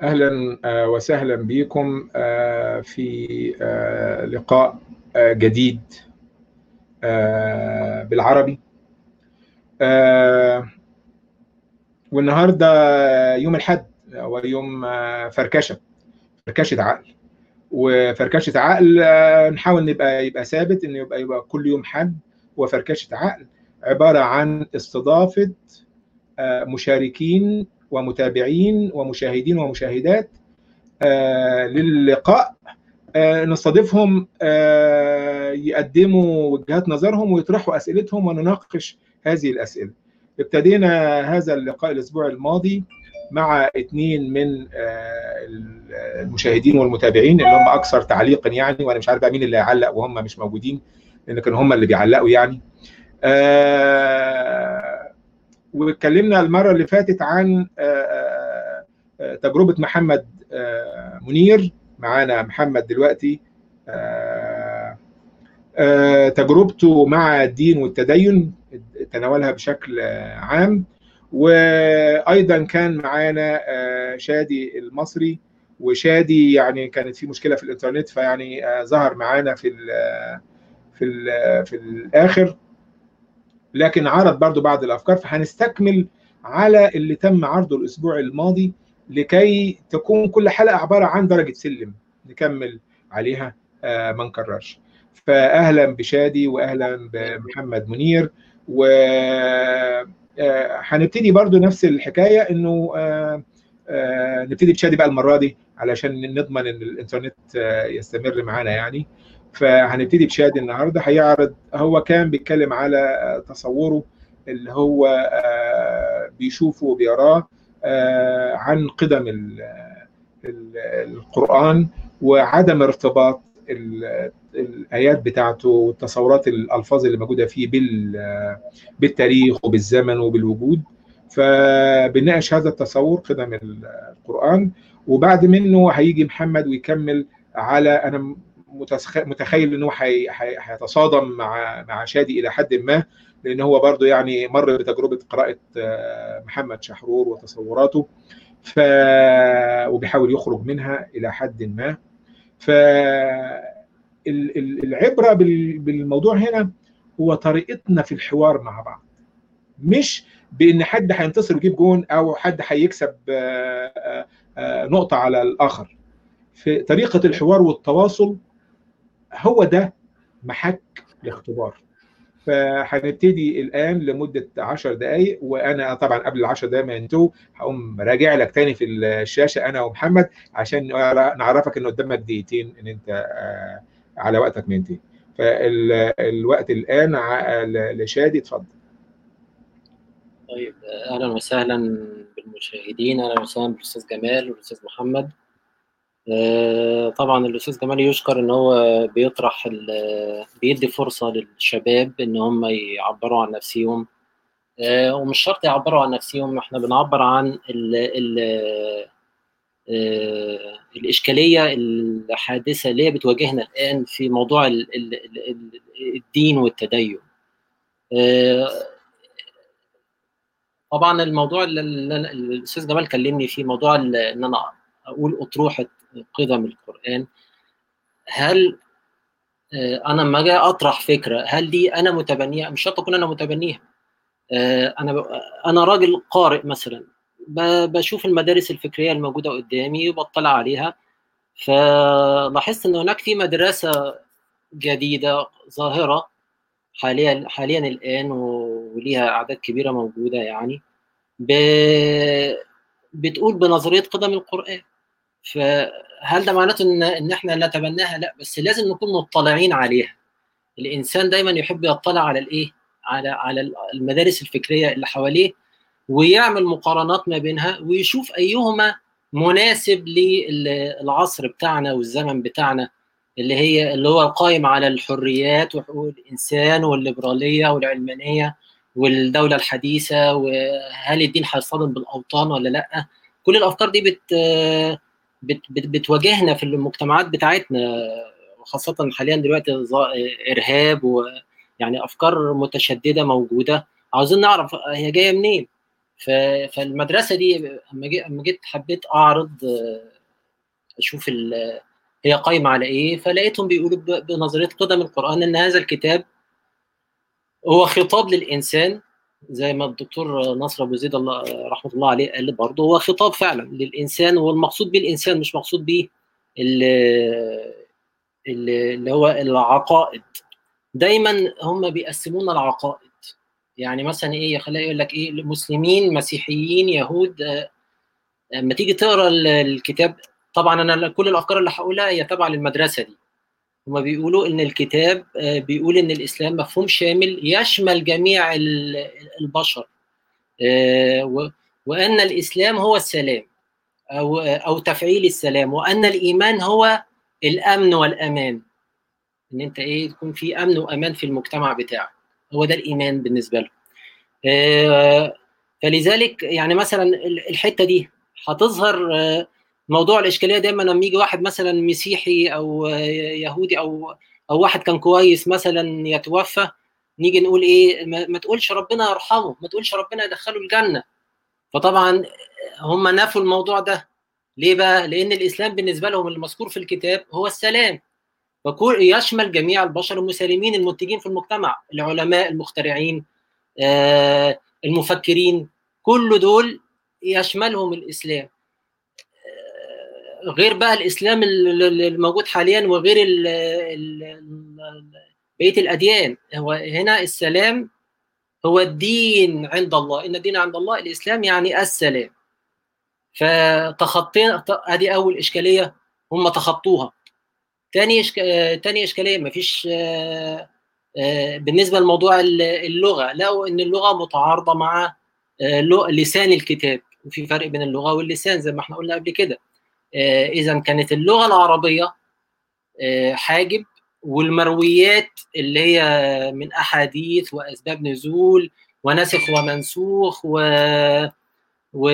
اهلا وسهلا بكم في لقاء جديد بالعربي والنهارده يوم الحد هو يوم فركشه فركشه عقل وفركشه عقل نحاول نبقى يبقى ثابت انه يبقى يبقى كل يوم حد وفركشه عقل عباره عن استضافه مشاركين ومتابعين ومشاهدين ومشاهدات آه للقاء آه نستضيفهم آه يقدموا وجهات نظرهم ويطرحوا اسئلتهم ونناقش هذه الاسئله. ابتدينا هذا اللقاء الاسبوع الماضي مع اثنين من المشاهدين والمتابعين اللي هم اكثر تعليقا يعني وانا مش عارف بقى مين اللي هيعلق وهم مش موجودين لان كانوا هم اللي بيعلقوا يعني. واتكلمنا المره اللي فاتت عن تجربه محمد منير معانا محمد دلوقتي تجربته مع الدين والتدين تناولها بشكل عام وايضا كان معانا شادي المصري وشادي يعني كانت في مشكله في الانترنت فيعني ظهر معانا في ال في ال في الاخر لكن عرض برضو بعض الافكار فهنستكمل على اللي تم عرضه الاسبوع الماضي لكي تكون كل حلقه عباره عن درجه سلم نكمل عليها ما نكررش فاهلا بشادي واهلا بمحمد منير و هنبتدي برضو نفس الحكايه انه نبتدي بشادي بقى المره دي علشان نضمن ان الانترنت يستمر معانا يعني فهنبتدي بشادي النهارده هيعرض هو كان بيتكلم على تصوره اللي هو بيشوفه وبيراه عن قدم القرآن وعدم ارتباط الآيات بتاعته والتصورات الألفاظ اللي موجودة فيه بالتاريخ وبالزمن وبالوجود فبنناقش هذا التصور قدم القرآن وبعد منه هيجي محمد ويكمل على أنا متخيل ان هو هيتصادم مع مع شادي الى حد ما لان هو برضه يعني مر بتجربه قراءه محمد شحرور وتصوراته ف وبيحاول يخرج منها الى حد ما ف العبره بالموضوع هنا هو طريقتنا في الحوار مع بعض مش بان حد هينتصر ويجيب جون او حد هيكسب نقطه على الاخر في طريقه الحوار والتواصل هو ده محك الاختبار فهنبتدي الان لمده 10 دقائق وانا طبعا قبل ال 10 دقائق ما ينتهوا هقوم راجع لك تاني في الشاشه انا ومحمد عشان نعرفك ان قدامك دقيقتين ان انت على وقتك ما ينتهي فالوقت الان لشادي اتفضل طيب اهلا وسهلا بالمشاهدين اهلا وسهلا بالاستاذ جمال والاستاذ محمد طبعا الاستاذ جمال يشكر ان هو بيطرح بيدي فرصه للشباب ان هم يعبروا عن نفسهم ومش شرط يعبروا عن نفسهم احنا بنعبر عن ال ال الاشكاليه الحادثه اللي هي بتواجهنا الان في موضوع الدين والتدين طبعا الموضوع اللي الاستاذ جمال كلمني فيه موضوع ان انا اقول اطروحه قدم القرآن هل أنا لما أجي أطرح فكرة هل دي أنا متبنيها مش شرط أكون أنا متبنيها أنا أنا راجل قارئ مثلا بشوف المدارس الفكرية الموجودة قدامي وبطلع عليها فلاحظت إن هناك في مدرسة جديدة ظاهرة حاليا حاليا الآن وليها أعداد كبيرة موجودة يعني بتقول بنظرية قدم القرآن فهل ده معناته ان ان احنا نتبناها؟ لا بس لازم نكون مطلعين عليها. الانسان دايما يحب يطلع على الايه؟ على على المدارس الفكريه اللي حواليه ويعمل مقارنات ما بينها ويشوف ايهما مناسب للعصر بتاعنا والزمن بتاعنا اللي هي اللي هو القائم على الحريات وحقوق الانسان والليبراليه والعلمانيه والدوله الحديثه وهل الدين هيصطدم بالاوطان ولا لا؟ كل الافكار دي بت بت بت بتواجهنا في المجتمعات بتاعتنا خاصة حاليا دلوقتي إرهاب ويعني أفكار متشددة موجودة عاوزين نعرف هي جاية منين فالمدرسه دي اما جيت حبيت اعرض اشوف هي قايمه على ايه فلقيتهم بيقولوا بنظريه قدم القران ان هذا الكتاب هو خطاب للانسان زي ما الدكتور نصر ابو زيد الله رحمه الله عليه قال برضه هو خطاب فعلا للانسان والمقصود به الانسان مش مقصود به اللي هو العقائد دايما هم بيقسمونا العقائد يعني مثلا ايه خلينا يقول لك ايه مسلمين مسيحيين يهود لما تيجي تقرا الكتاب طبعا انا كل الافكار اللي هقولها هي تابعه للمدرسه دي هما بيقولوا ان الكتاب بيقول ان الاسلام مفهوم شامل يشمل جميع البشر وان الاسلام هو السلام او او تفعيل السلام وان الايمان هو الامن والامان ان انت ايه يكون في امن وامان في المجتمع بتاعك هو ده الايمان بالنسبه له فلذلك يعني مثلا الحته دي هتظهر موضوع الاشكاليه دايما لما يجي واحد مثلا مسيحي او يهودي او او واحد كان كويس مثلا يتوفى نيجي نقول ايه ما تقولش ربنا يرحمه ما تقولش ربنا يدخله الجنه فطبعا هم نفوا الموضوع ده ليه بقى لان الاسلام بالنسبه لهم المذكور في الكتاب هو السلام يشمل جميع البشر المسالمين المنتجين في المجتمع العلماء المخترعين آه، المفكرين كل دول يشملهم الاسلام غير بقى الاسلام الموجود حاليا وغير ال ال بقيه الاديان هو هنا السلام هو الدين عند الله ان الدين عند الله الاسلام يعني السلام فتخطينا ادي اول اشكاليه هم تخطوها تاني إشك... تاني اشكاليه مفيش بالنسبه لموضوع اللغه لقوا ان اللغه متعارضه مع لسان الكتاب وفي فرق بين اللغه واللسان زي ما احنا قلنا قبل كده اذا كانت اللغه العربيه حاجب والمرويات اللي هي من احاديث واسباب نزول ونسخ ومنسوخ و... و...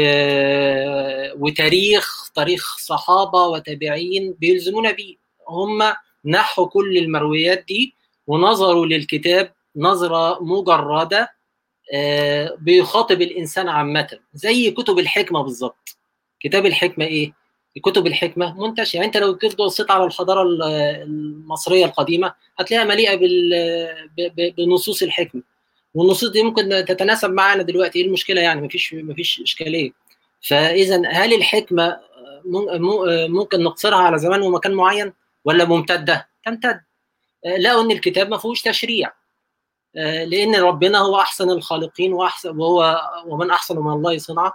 وتاريخ تاريخ صحابه وتابعين بيلزمونا بيه هم نحوا كل المرويات دي ونظروا للكتاب نظره مجرده بيخاطب الانسان عامه زي كتب الحكمه بالظبط كتاب الحكمه ايه كتب الحكمه منتشره يعني انت لو جيت بصيت على الحضاره المصريه القديمه هتلاقيها مليئه بنصوص الحكمه والنصوص دي ممكن تتناسب معانا دلوقتي ايه المشكله يعني مفيش مفيش اشكاليه فاذا هل الحكمه ممكن نقصرها على زمان ومكان معين ولا ممتده تمتد لقوا ان الكتاب ما فيهوش تشريع لان ربنا هو احسن الخالقين واحسن وهو ومن احسن من الله صنعا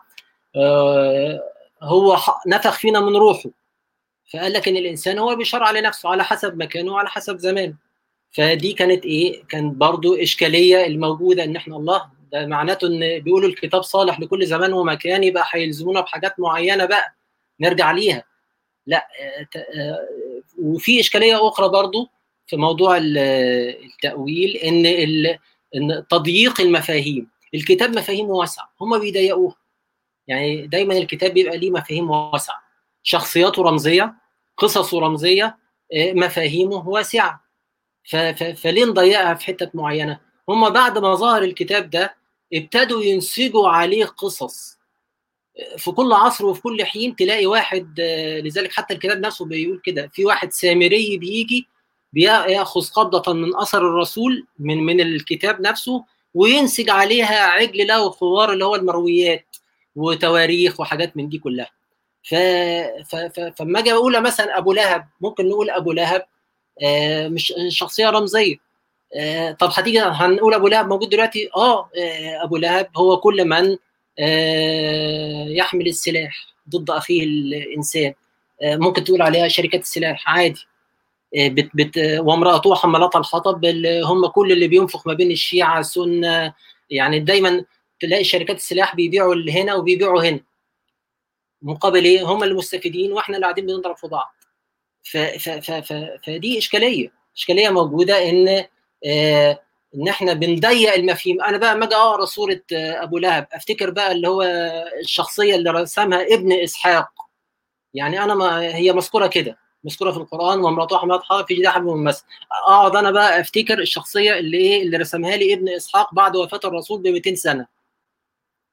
هو نفخ فينا من روحه فقال لك ان الانسان هو بيشرع لنفسه على حسب مكانه وعلى حسب زمانه فدي كانت ايه كان برضو اشكاليه الموجوده ان احنا الله ده معناته ان بيقولوا الكتاب صالح لكل زمان ومكان يبقى هيلزمونا بحاجات معينه بقى نرجع ليها لا وفي اشكاليه اخرى برضو في موضوع التاويل ان ان تضييق المفاهيم الكتاب مفاهيمه واسعه هم بيضيقوها يعني دايما الكتاب بيبقى ليه مفاهيم واسعه شخصياته رمزيه قصصه رمزيه مفاهيمه واسعه فليه نضيقها في حتت معينه هم بعد ما ظهر الكتاب ده ابتدوا ينسجوا عليه قصص في كل عصر وفي كل حين تلاقي واحد لذلك حتى الكتاب نفسه بيقول كده في واحد سامري بيجي بياخذ قبضه من اثر الرسول من من الكتاب نفسه وينسج عليها عجل له خوار اللي هو المرويات وتواريخ وحاجات من دي كلها ف... ف... ف... فما اجي اقول مثلا ابو لهب ممكن نقول ابو لهب آه مش شخصيه رمزيه آه طب هتيجي هنقول ابو لهب موجود دلوقتي اه, آه ابو لهب هو كل من آه يحمل السلاح ضد اخيه الانسان آه ممكن تقول عليها شركات السلاح عادي آه بت بت وامراته حملات الحطب هم كل اللي بينفخ ما بين الشيعه السنه يعني دايما تلاقي شركات السلاح بيبيعوا اللي هنا وبيبيعوا هنا مقابل ايه هم المستفيدين واحنا اللي قاعدين بنضرب في بعض ف ف ف ف فدي اشكاليه اشكاليه موجوده ان آه ان احنا بنضيق المفاهيم انا بقى ما اجي اقرا سوره آه ابو لهب افتكر بقى اللي هو الشخصيه اللي رسمها ابن اسحاق يعني انا ما هي مذكوره كده مذكوره في القران وامراته حملات حرب في جدار حبل من مسد اقعد انا بقى افتكر الشخصيه اللي ايه اللي رسمها لي ابن اسحاق بعد وفاه الرسول ب 200 سنه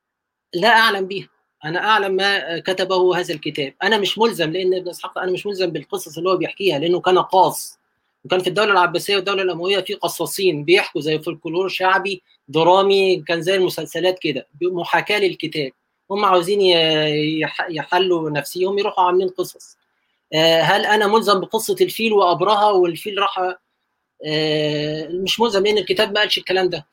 لا اعلم بها انا اعلم ما كتبه هذا الكتاب انا مش ملزم لان ابن اسحاق انا مش ملزم بالقصص اللي هو بيحكيها لانه كان قاص وكان في الدوله العباسيه والدوله الامويه في قصاصين بيحكوا زي فولكلور شعبي درامي كان زي المسلسلات كده محاكاه للكتاب هم عاوزين يحلوا نفسيهم يروحوا عاملين قصص هل انا ملزم بقصه الفيل وابرهه والفيل راح مش ملزم لان الكتاب ما قالش الكلام ده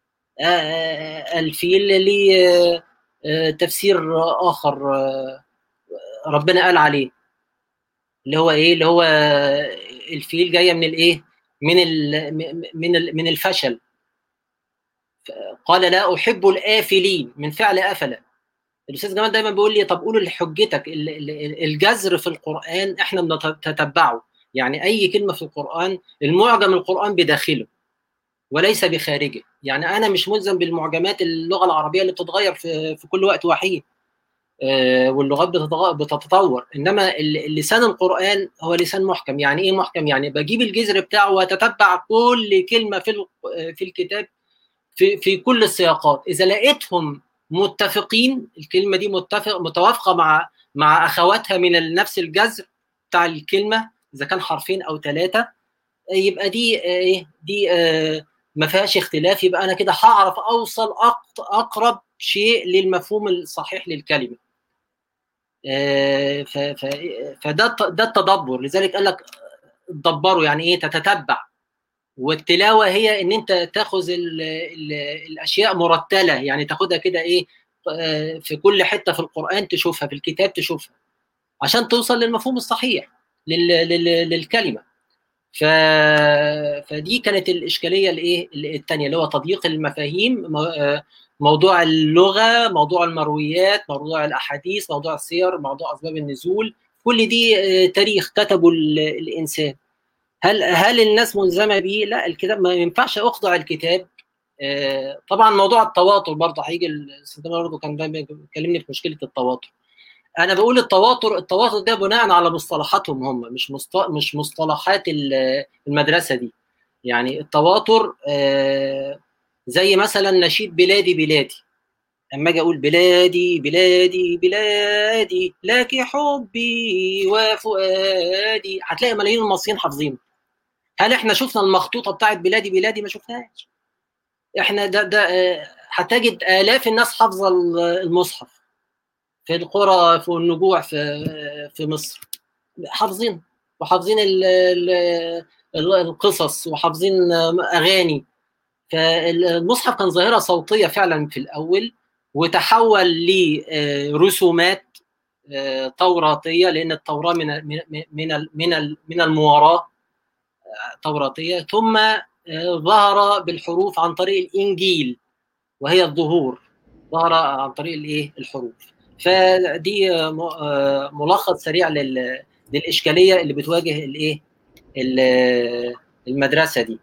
الفيل ليه تفسير اخر ربنا قال عليه اللي هو ايه اللي هو الفيل جايه من الايه من ال من ال من الفشل قال لا احب الافلين من فعل افل الاستاذ جمال دايما بيقول لي طب قولوا لحجتك الجذر في القران احنا بنتتبعه يعني اي كلمه في القران المعجم القران بداخله وليس بخارجه يعني انا مش ملزم بالمعجمات اللغه العربيه اللي بتتغير في, في كل وقت وحيد آه واللغات بتتطور انما لسان القران هو لسان محكم يعني ايه محكم يعني بجيب الجذر بتاعه واتتبع كل كلمه في في الكتاب في في كل السياقات اذا لقيتهم متفقين الكلمه دي متفق متوافقه مع مع اخواتها من نفس الجذر بتاع الكلمه اذا كان حرفين او ثلاثه يبقى دي ايه دي آه ما فيهاش اختلاف يبقى انا كده هعرف اوصل اقرب شيء للمفهوم الصحيح للكلمه آه فده ده التدبر لذلك قال لك تدبروا يعني ايه تتتبع والتلاوه هي ان انت تاخذ ال ال الاشياء مرتله يعني تاخدها كده ايه في كل حته في القران تشوفها في الكتاب تشوفها عشان توصل للمفهوم الصحيح لل لل للكلمه ف... فدي كانت الاشكاليه الايه الثانيه اللي هو تضييق المفاهيم موضوع اللغه موضوع المرويات موضوع الاحاديث موضوع السير موضوع اسباب النزول كل دي تاريخ كتبه الانسان هل هل الناس ملزمه بيه؟ لا الكتاب ما ينفعش اخضع الكتاب طبعا موضوع التواتر برضه هيجي الاستاذ برضه كان بيكلمني في مشكله التواتر انا بقول التواتر التواتر ده بناء على مصطلحاتهم هم مش مش مصطلحات المدرسه دي يعني التواتر زي مثلا نشيد بلادي بلادي اما اجي اقول بلادي بلادي بلادي لك حبي وفؤادي هتلاقي ملايين المصريين حافظينه هل احنا شفنا المخطوطه بتاعت بلادي بلادي ما شفناهاش احنا ده ده هتجد الاف الناس حافظه المصحف في القرى في النجوع في في مصر حافظين وحافظين القصص وحافظين اغاني فالمصحف كان ظاهره صوتيه فعلا في الاول وتحول لرسومات توراتيه لان التوراه من من من من المواراه توراتيه ثم ظهر بالحروف عن طريق الانجيل وهي الظهور ظهر عن طريق الايه الحروف فدي ملخص سريع للاشكاليه اللي بتواجه الايه المدرسه دي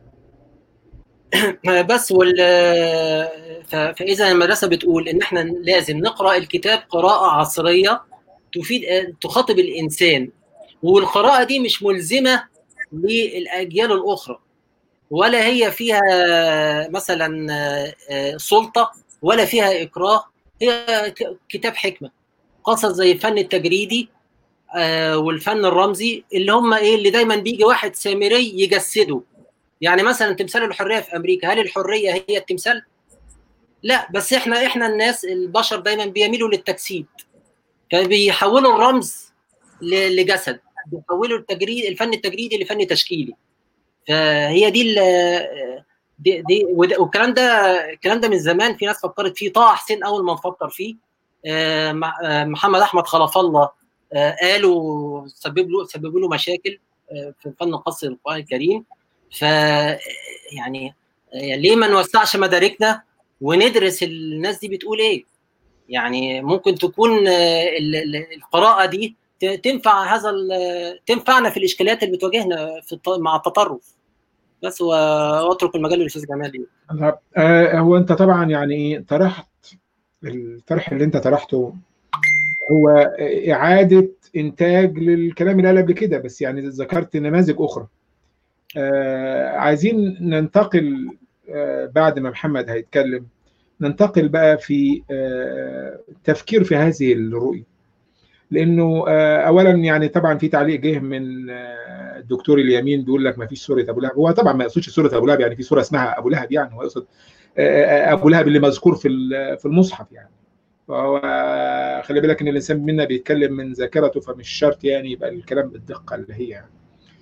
بس وال فاذا المدرسه بتقول ان احنا لازم نقرا الكتاب قراءه عصريه تفيد تخاطب الانسان والقراءه دي مش ملزمه للاجيال الاخرى ولا هي فيها مثلا سلطه ولا فيها اكراه هي كتاب حكمه قصص زي الفن التجريدي والفن الرمزي اللي هم ايه اللي دايما بيجي واحد سامري يجسده يعني مثلا تمثال الحريه في امريكا هل الحريه هي التمثال لا بس احنا احنا الناس البشر دايما بيميلوا للتجسيد فبيحولوا الرمز لجسد بيحولوا التجريد الفن التجريدي لفن تشكيلي فهي دي دي, دي والكلام ده الكلام ده من زمان في ناس فكرت فيه طه حسين اول ما نفكر فيه محمد احمد خلف الله قالوا سبب له سببوا له مشاكل في فن قص القران الكريم ف يعني ليه ما نوسعش مداركنا وندرس الناس دي بتقول ايه يعني ممكن تكون القراءه دي تنفع هذا تنفعنا في الاشكاليات اللي بتواجهنا في مع التطرف بس واترك المجال للاستاذ جمال آه هو انت طبعا يعني طرحت الطرح اللي انت طرحته هو اعاده انتاج للكلام اللي قال قبل كده بس يعني ذكرت نماذج اخرى آه عايزين ننتقل آه بعد ما محمد هيتكلم ننتقل بقى في التفكير في هذه الرؤيه لانه اولا يعني طبعا في تعليق جه من الدكتور اليمين بيقول لك ما فيش سوره ابو لهب هو طبعا ما يقصدش سوره ابو لهب يعني في سوره اسمها ابو لهب يعني هو يقصد ابو لهب اللي مذكور في في المصحف يعني فهو خلي بالك ان الانسان منا بيتكلم من ذاكرته فمش شرط يعني يبقى الكلام بالدقه اللي هي يعني.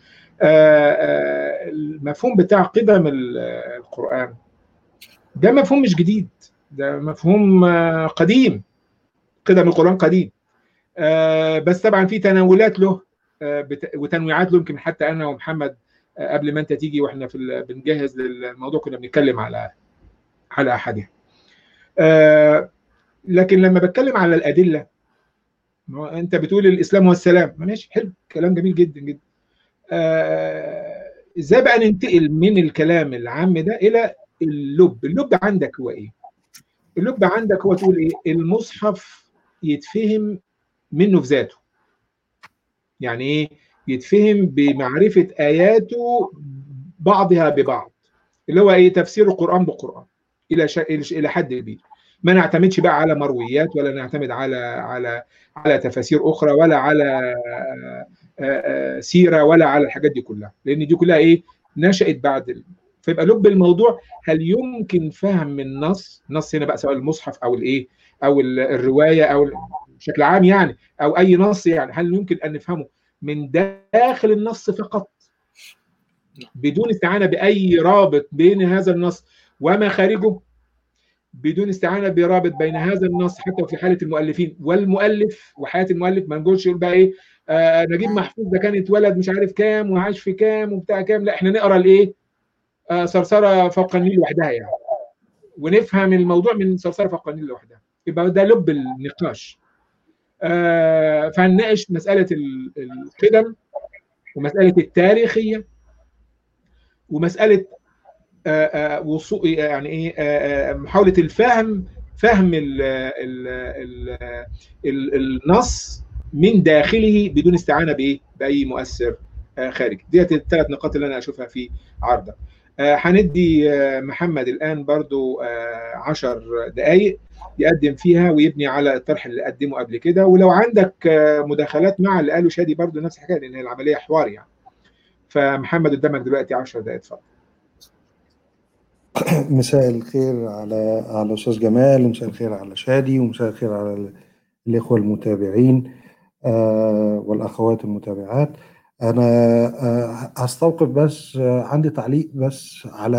المفهوم بتاع قدم القران ده مفهوم مش جديد ده مفهوم قديم قدم القران قديم بس طبعا في تناولات له وتنويعات له يمكن حتى انا ومحمد قبل ما انت تيجي واحنا في بنجهز للموضوع كنا بنتكلم على على احدها لكن لما بتكلم على الادله انت بتقول الاسلام والسلام ماشي حلو كلام جميل جدا جدا ازاي بقى ننتقل من الكلام العام ده الى اللب اللب عندك هو ايه اللب عندك هو تقول ايه المصحف يتفهم منه في ذاته يعني ايه يتفهم بمعرفه اياته بعضها ببعض اللي هو ايه تفسير القران بالقران الى ش... الى حد كبير ما نعتمدش بقى على مرويات ولا نعتمد على على على تفاسير اخرى ولا على سيره ولا على الحاجات دي كلها لان دي كلها ايه نشات بعد ال... فيبقى لب الموضوع هل يمكن فهم النص النص هنا بقى سواء المصحف او الايه او الروايه او بشكل عام يعني او اي نص يعني هل يمكن ان نفهمه من داخل النص فقط بدون استعانه باي رابط بين هذا النص وما خارجه بدون استعانه برابط بين هذا النص حتى في حاله المؤلفين والمؤلف وحياه المؤلف ما نقولش يقول بقى ايه آه نجيب محفوظ ده كان اتولد مش عارف كام وعاش في كام وبتاع كام لا احنا نقرا الايه آه صرصره فوق النيل لوحدها يعني ونفهم الموضوع من صرصره فوق النيل لوحدها يبقى ده لب النقاش آه فهنناقش مساله القدم ومساله التاريخيه ومساله وصول يعني ايه محاوله الفهم فهم ال ال ال ال النص من داخله بدون استعانه بايه؟ باي مؤثر خارجي. ديت الثلاث نقاط اللي انا اشوفها في عرضك. هندي محمد الان برضو 10 دقائق يقدم فيها ويبني على الطرح اللي قدمه قبل كده ولو عندك مداخلات مع اللي قاله شادي برضو نفس الحكايه لان العمليه حوار يعني. فمحمد قدامك دلوقتي 10 دقائق اتفضل. مساء الخير على على الاستاذ جمال ومساء الخير على شادي ومساء الخير على الاخوه المتابعين آه والاخوات المتابعات انا آه هستوقف بس آه عندي تعليق بس على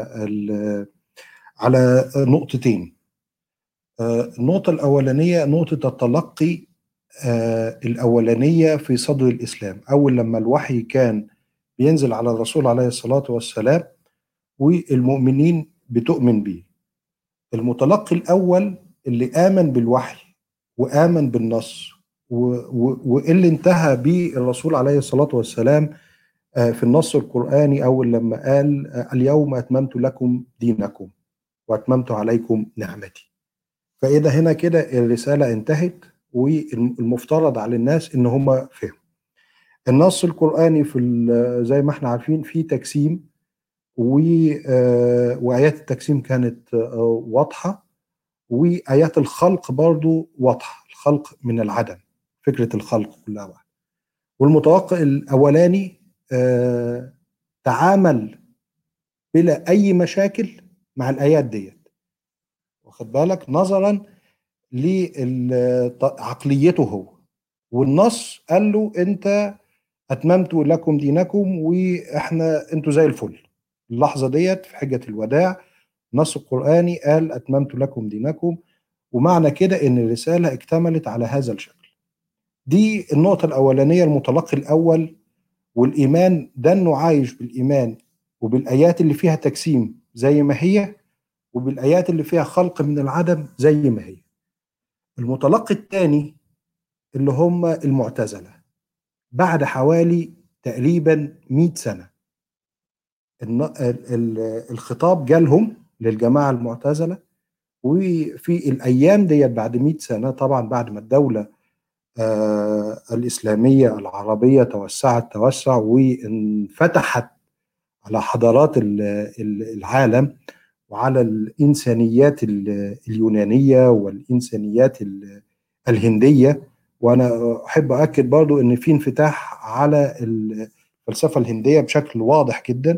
على نقطتين النقطه الاولانيه نقطه التلقي الاولانيه في صدر الاسلام اول لما الوحي كان بينزل على الرسول عليه الصلاه والسلام والمؤمنين بتؤمن به المتلقي الأول اللي آمن بالوحي وآمن بالنص واللي انتهى به الرسول عليه الصلاة والسلام في النص القرآني أول لما قال اليوم أتممت لكم دينكم وأتممت عليكم نعمتي فإذا هنا كده الرسالة انتهت والمفترض على الناس إن هم فهموا النص القرآني في زي ما احنا عارفين فيه تجسيم وآيات التجسيم كانت واضحة وآيات الخلق برضو واضحة الخلق من العدم فكرة الخلق كلها واحدة والمتوقع الأولاني تعامل بلا أي مشاكل مع الآيات ديت واخد بالك نظرا لعقليته هو والنص قال له أنت أتممت لكم دينكم وإحنا أنتوا زي الفل اللحظه ديت في حجه الوداع نص القراني قال اتممت لكم دينكم ومعنى كده ان الرساله اكتملت على هذا الشكل دي النقطه الاولانيه المتلقي الاول والايمان ده انه عايش بالايمان وبالايات اللي فيها تجسيم زي ما هي وبالايات اللي فيها خلق من العدم زي ما هي المتلقي الثاني اللي هم المعتزله بعد حوالي تقريبا 100 سنه الخطاب جالهم للجماعة المعتزلة وفي الأيام ديت بعد 100 سنة طبعا بعد ما الدولة آه الإسلامية العربية توسعت توسع وانفتحت على حضارات العالم وعلى الانسانيات ال- اليونانيه والانسانيات ال- الهنديه وانا احب اكد برضو ان في انفتاح على الفلسفه الهنديه بشكل واضح جدا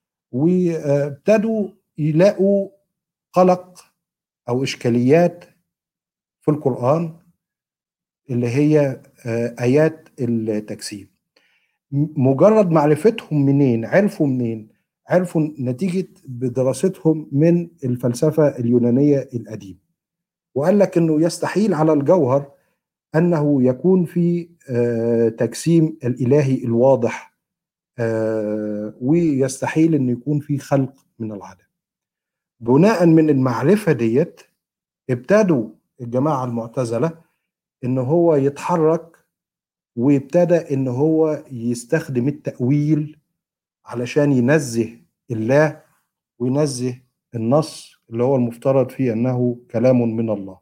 وابتدوا يلاقوا قلق او اشكاليات في القران اللي هي آه، ايات التجسيم م- مجرد معرفتهم منين عرفوا منين عرفوا نتيجه بدراستهم من الفلسفه اليونانيه القديمه وقال لك انه يستحيل على الجوهر انه يكون في آه، تجسيم الالهي الواضح آه، ويستحيل انه يكون في خلق من العدم بناء من المعرفه ديت ابتدوا الجماعه المعتزله ان هو يتحرك وابتدى ان هو يستخدم التاويل علشان ينزه الله وينزه النص اللي هو المفترض فيه انه كلام من الله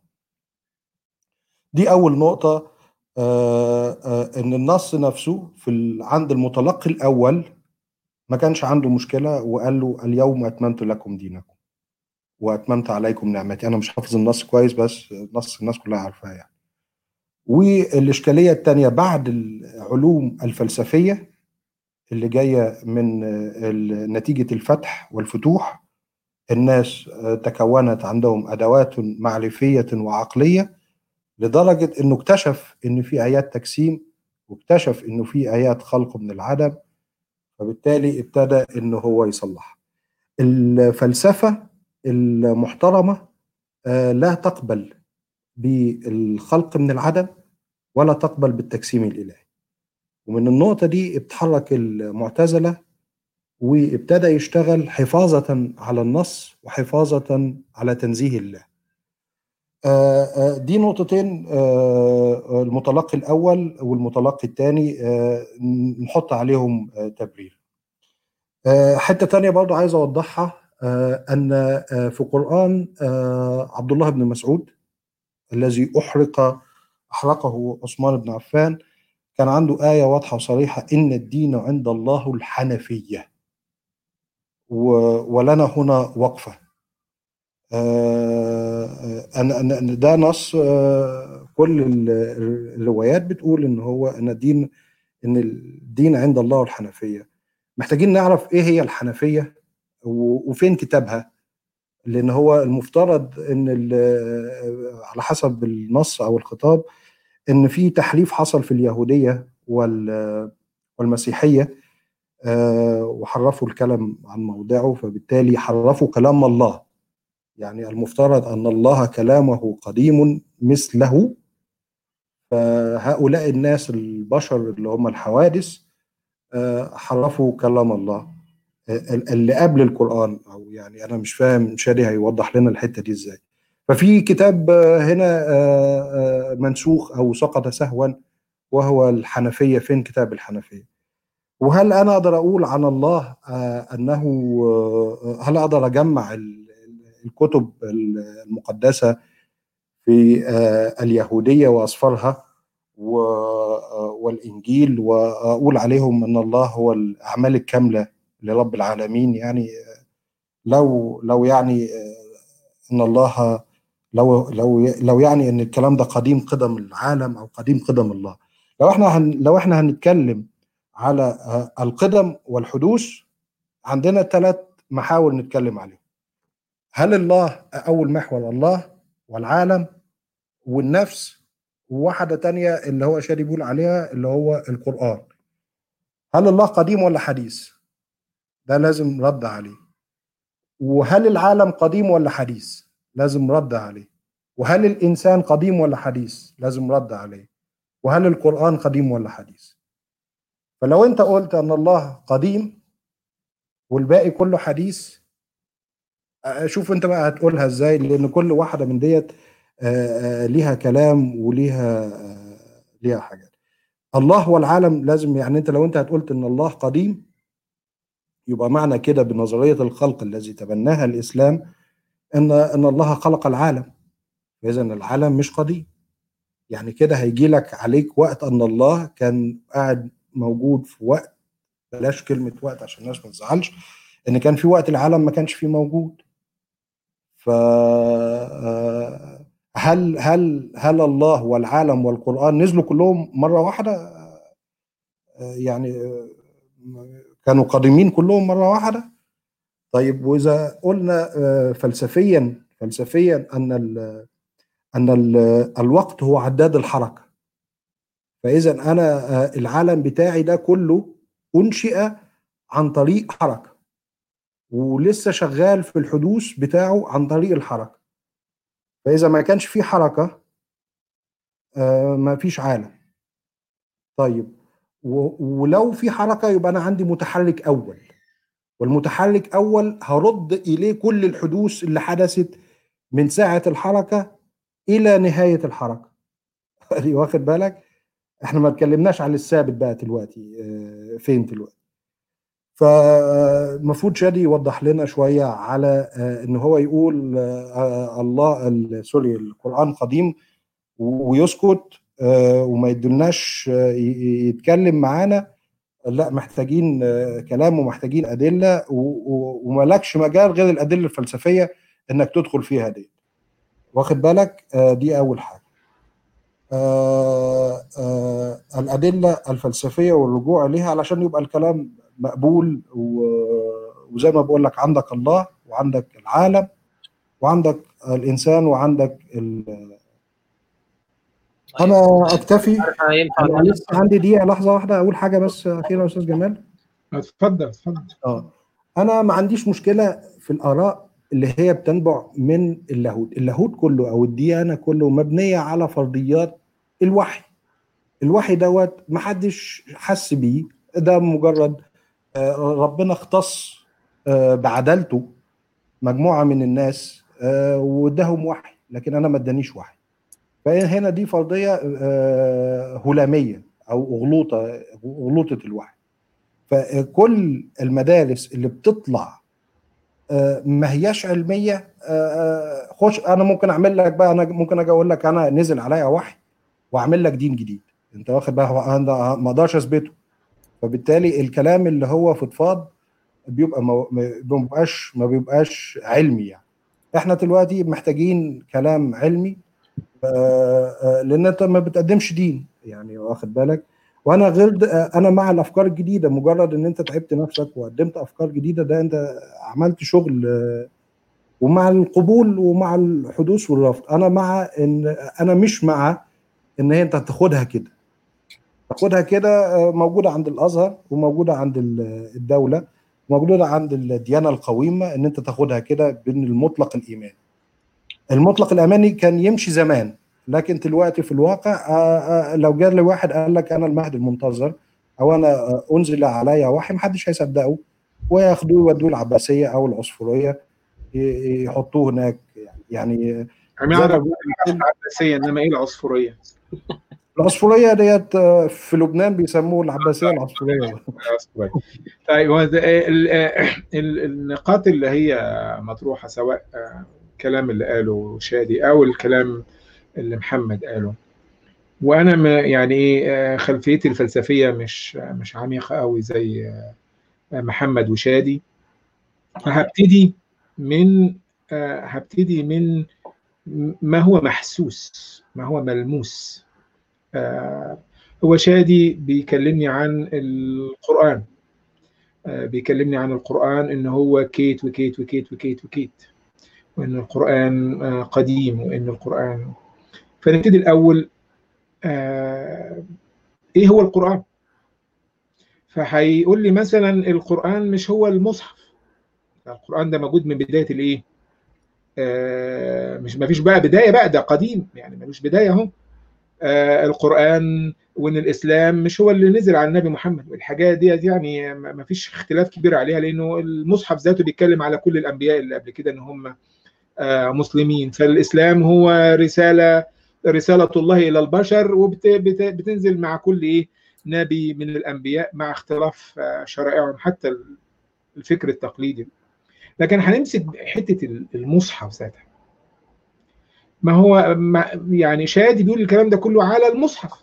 دي اول نقطه آه، آه، ان النص نفسه في ال- عند المتلقي الاول ما كانش عنده مشكله وقال له اليوم اتممت لكم دينكم واتممت عليكم نعمتي انا مش حافظ النص كويس بس النص الناس كلها عارفاه يعني والاشكاليه الثانيه بعد العلوم الفلسفيه اللي جايه من آه، ال- نتيجه الفتح والفتوح الناس آه، تكونت عندهم ادوات معرفيه وعقليه لدرجه انه اكتشف ان في ايات تجسيم واكتشف انه في ايات خلق من العدم فبالتالي ابتدى ان هو يصلح الفلسفه المحترمه آه، لا تقبل بالخلق من العدم ولا تقبل بالتجسيم الالهي ومن النقطه دي اتحرك المعتزله وابتدى يشتغل حفاظه على النص وحفاظه على تنزيه الله آه، آه، دي نقطتين آه، المتلقي الاول والمتلقي الثاني نحط عليهم آه، تبرير آه، حته تانية برضو عايز اوضحها آه، ان آه، في قران آه، عبد الله بن مسعود الذي احرق احرقه عثمان بن عفان كان عنده ايه واضحه وصريحه ان الدين عند الله الحنفيه و- ولنا هنا وقفه آه، أنا أنا- أنا ده نص آه، كل ال- الروايات بتقول ان هو ان الدين ان الدين عند الله الحنفيه محتاجين نعرف ايه هي الحنفيه و- وفين كتابها لان هو المفترض ان ال- على حسب النص او الخطاب ان في تحريف حصل في اليهوديه وال- والمسيحيه آه، وحرفوا الكلام عن موضعه فبالتالي حرفوا كلام الله يعني المفترض ان الله كلامه قديم مثله فهؤلاء الناس البشر اللي هم الحوادث آه، حرفوا كلام الله آه، اللي قبل القرآن أو يعني أنا مش فاهم شادي هيوضح لنا الحتة دي إزاي ففي كتاب آه، هنا آه، آه، منسوخ أو سقط سهوا وهو الحنفية فين كتاب الحنفية وهل أنا أقدر أقول عن الله آه، أنه آه، هل أقدر أجمع ال- الكتب المقدسة في آه، اليهودية وأصفارها و- آه، والإنجيل وأقول عليهم أن الله هو الأعمال الكاملة لرب العالمين يعني آه، لو لو يعني آه، أن الله لو لو لو يعني أن الكلام ده قديم قدم العالم أو قديم قدم الله لو احنا هن لو احنا هنتكلم على آه، القدم والحدوث عندنا ثلاث محاور نتكلم عليهم هل الله أول محور الله والعالم والنفس وواحدة تانية اللي هو شادي بيقول عليها اللي هو القرآن هل الله قديم ولا حديث ده لازم رد عليه وهل العالم قديم ولا حديث لازم رد عليه وهل الإنسان قديم ولا حديث لازم رد عليه وهل القرآن قديم ولا حديث فلو انت قلت ان الله قديم والباقي كله حديث آه، شوف انت بقى هتقولها ازاي لان كل واحده من ديت آه، آه، ليها كلام وليها آه، ليها حاجات الله والعالم لازم يعني انت لو انت هتقولت ان الله قديم يبقى معنى كده بنظريه الخلق الذي تبناها الاسلام ان ان الله خلق العالم اذا العالم مش قديم يعني كده هيجي لك عليك وقت ان الله كان قاعد موجود في وقت بلاش كلمه وقت عشان الناس ما تزعلش ان كان في وقت العالم ما كانش فيه موجود ف آه، هل هل هل الله والعالم والقرآن نزلوا كلهم مرة واحدة؟ آه، يعني آه، كانوا قادمين كلهم مرة واحدة؟ طيب وإذا قلنا آه، فلسفيا فلسفيا أن ال أن ال الوقت هو عداد الحركة فإذا أنا آه، العالم بتاعي ده كله أنشئ عن طريق حركة ولسه شغال في الحدوث بتاعه عن طريق الحركة فإذا ما كانش في حركة آه، ما فيش عالم طيب و- ولو في حركة يبقى أنا عندي متحرك أول والمتحرك أول هرد إليه كل الحدوث اللي حدثت من ساعة الحركة إلى نهاية الحركة أدي واخد بالك احنا ما اتكلمناش عن الثابت بقى دلوقتي آه، فين دلوقتي فالمفروض شادي يوضح لنا شويه على آه، ان هو يقول آه، الله ال- سوري القران قديم و- ويسكت آه، وما يدلناش آه، ي- ي- يتكلم معانا لا محتاجين آه، كلام ومحتاجين ادله و- و- وملكش مجال غير الادله الفلسفيه انك تدخل فيها دي واخد بالك آه، دي اول حاجه آه، آه، الأدلة الفلسفية والرجوع إليها علشان يبقى الكلام مقبول و- وزي ما بقول لك عندك الله وعندك العالم وعندك الإنسان وعندك ال... أنا أكتفي عارف ينفع أنا لسه عندي دقيقة لحظة واحدة أقول حاجة بس أخيرا يا أستاذ جمال اتفضل اتفضل اه انا ما عنديش مشكله في الاراء اللي هي بتنبع من اللاهوت اللاهوت كله او الديانه كله مبنيه على فرضيات الوحي الوحي دوت ما حدش حس بيه ده مجرد آه، ربنا اختص آه، بعدالته مجموعه من الناس آه، واداهم وحي لكن انا ما ادانيش وحي فهنا دي فرضيه آه، هلاميه او اغلوطه اغلوطه الوحي فكل المدارس اللي بتطلع آه، ما هياش علميه آه، آه، خش انا ممكن اعمل لك بقى انا ممكن اجي اقول لك انا نزل عليا وحي واعمل لك دين جديد انت واخد بقى هو انا ما اقدرش اثبته فبالتالي الكلام اللي هو فضفاض بيبقى ما ما بيبقاش ما بيبقاش علمي يعني احنا دلوقتي محتاجين كلام علمي آه، آه، لان انت ما بتقدمش دين يعني واخد بالك وانا غير د- آه، انا مع الافكار الجديده مجرد ان انت تعبت نفسك وقدمت افكار جديده ده انت عملت شغل آه، ومع القبول ومع الحدوث والرفض انا مع ان انا مش مع ان هي انت تاخدها كده تاخدها كده آه، موجوده عند الازهر وموجوده عند ال- الدوله موجوده عند الديانه القويمه ان انت تاخدها كده بين المطلق الايمان المطلق الاماني كان يمشي زمان لكن دلوقتي في الواقع آه، آه، لو جاء لي واحد قال لك انا المهدي المنتظر او انا آه، انزل عليا وحي محدش هيصدقه وياخدوه يودوه العباسيه او العصفوريه ي- يحطوه هناك يعني يعني زي ما اعرف بقول العباسيه انما ايه العصفوريه؟ العصفوريه ديت آه، في لبنان بيسموه العباسيه العصفوريه العصفورية. طيب هو ده- ال- ال- النقاط اللي هي مطروحه سواء آه، الكلام اللي قاله شادي او الكلام اللي محمد قاله وانا ما يعني ايه آه، خلفيتي الفلسفيه مش مش عميقه قوي زي آه، محمد وشادي فهبتدي من آه، هبتدي من ما هو محسوس ما هو ملموس آه، هو شادي بيكلمني عن القرآن آه، بيكلمني عن القرآن إن هو كيت وكيت وكيت وكيت وكيت وإن القرآن آه، قديم وإن القرآن فنبتدي الأول آه، إيه هو القرآن؟ فهيقول لي مثلا القرآن مش هو المصحف القرآن ده موجود من بداية الإيه؟ آه، مش ما فيش بقى بداية بقى ده قديم يعني ملوش بداية أهو آه، القرآن وإن الإسلام مش هو اللي نزل على النبي محمد والحاجات ديت يعني ما ما فيش اختلاف كبير عليها لأنه المصحف ذاته بيتكلم على كل الأنبياء اللي قبل كده إن هم آه، مسلمين فالإسلام هو رسالة رسالة الله إلى البشر وبتنزل مع كل إيه نبي من الأنبياء مع اختلاف آه، شرائعهم حتى الفكر التقليدي لكن هنمسك حتة المصحف ذاتها ما هو ما يعني شادي بيقول الكلام ده كله على المصحف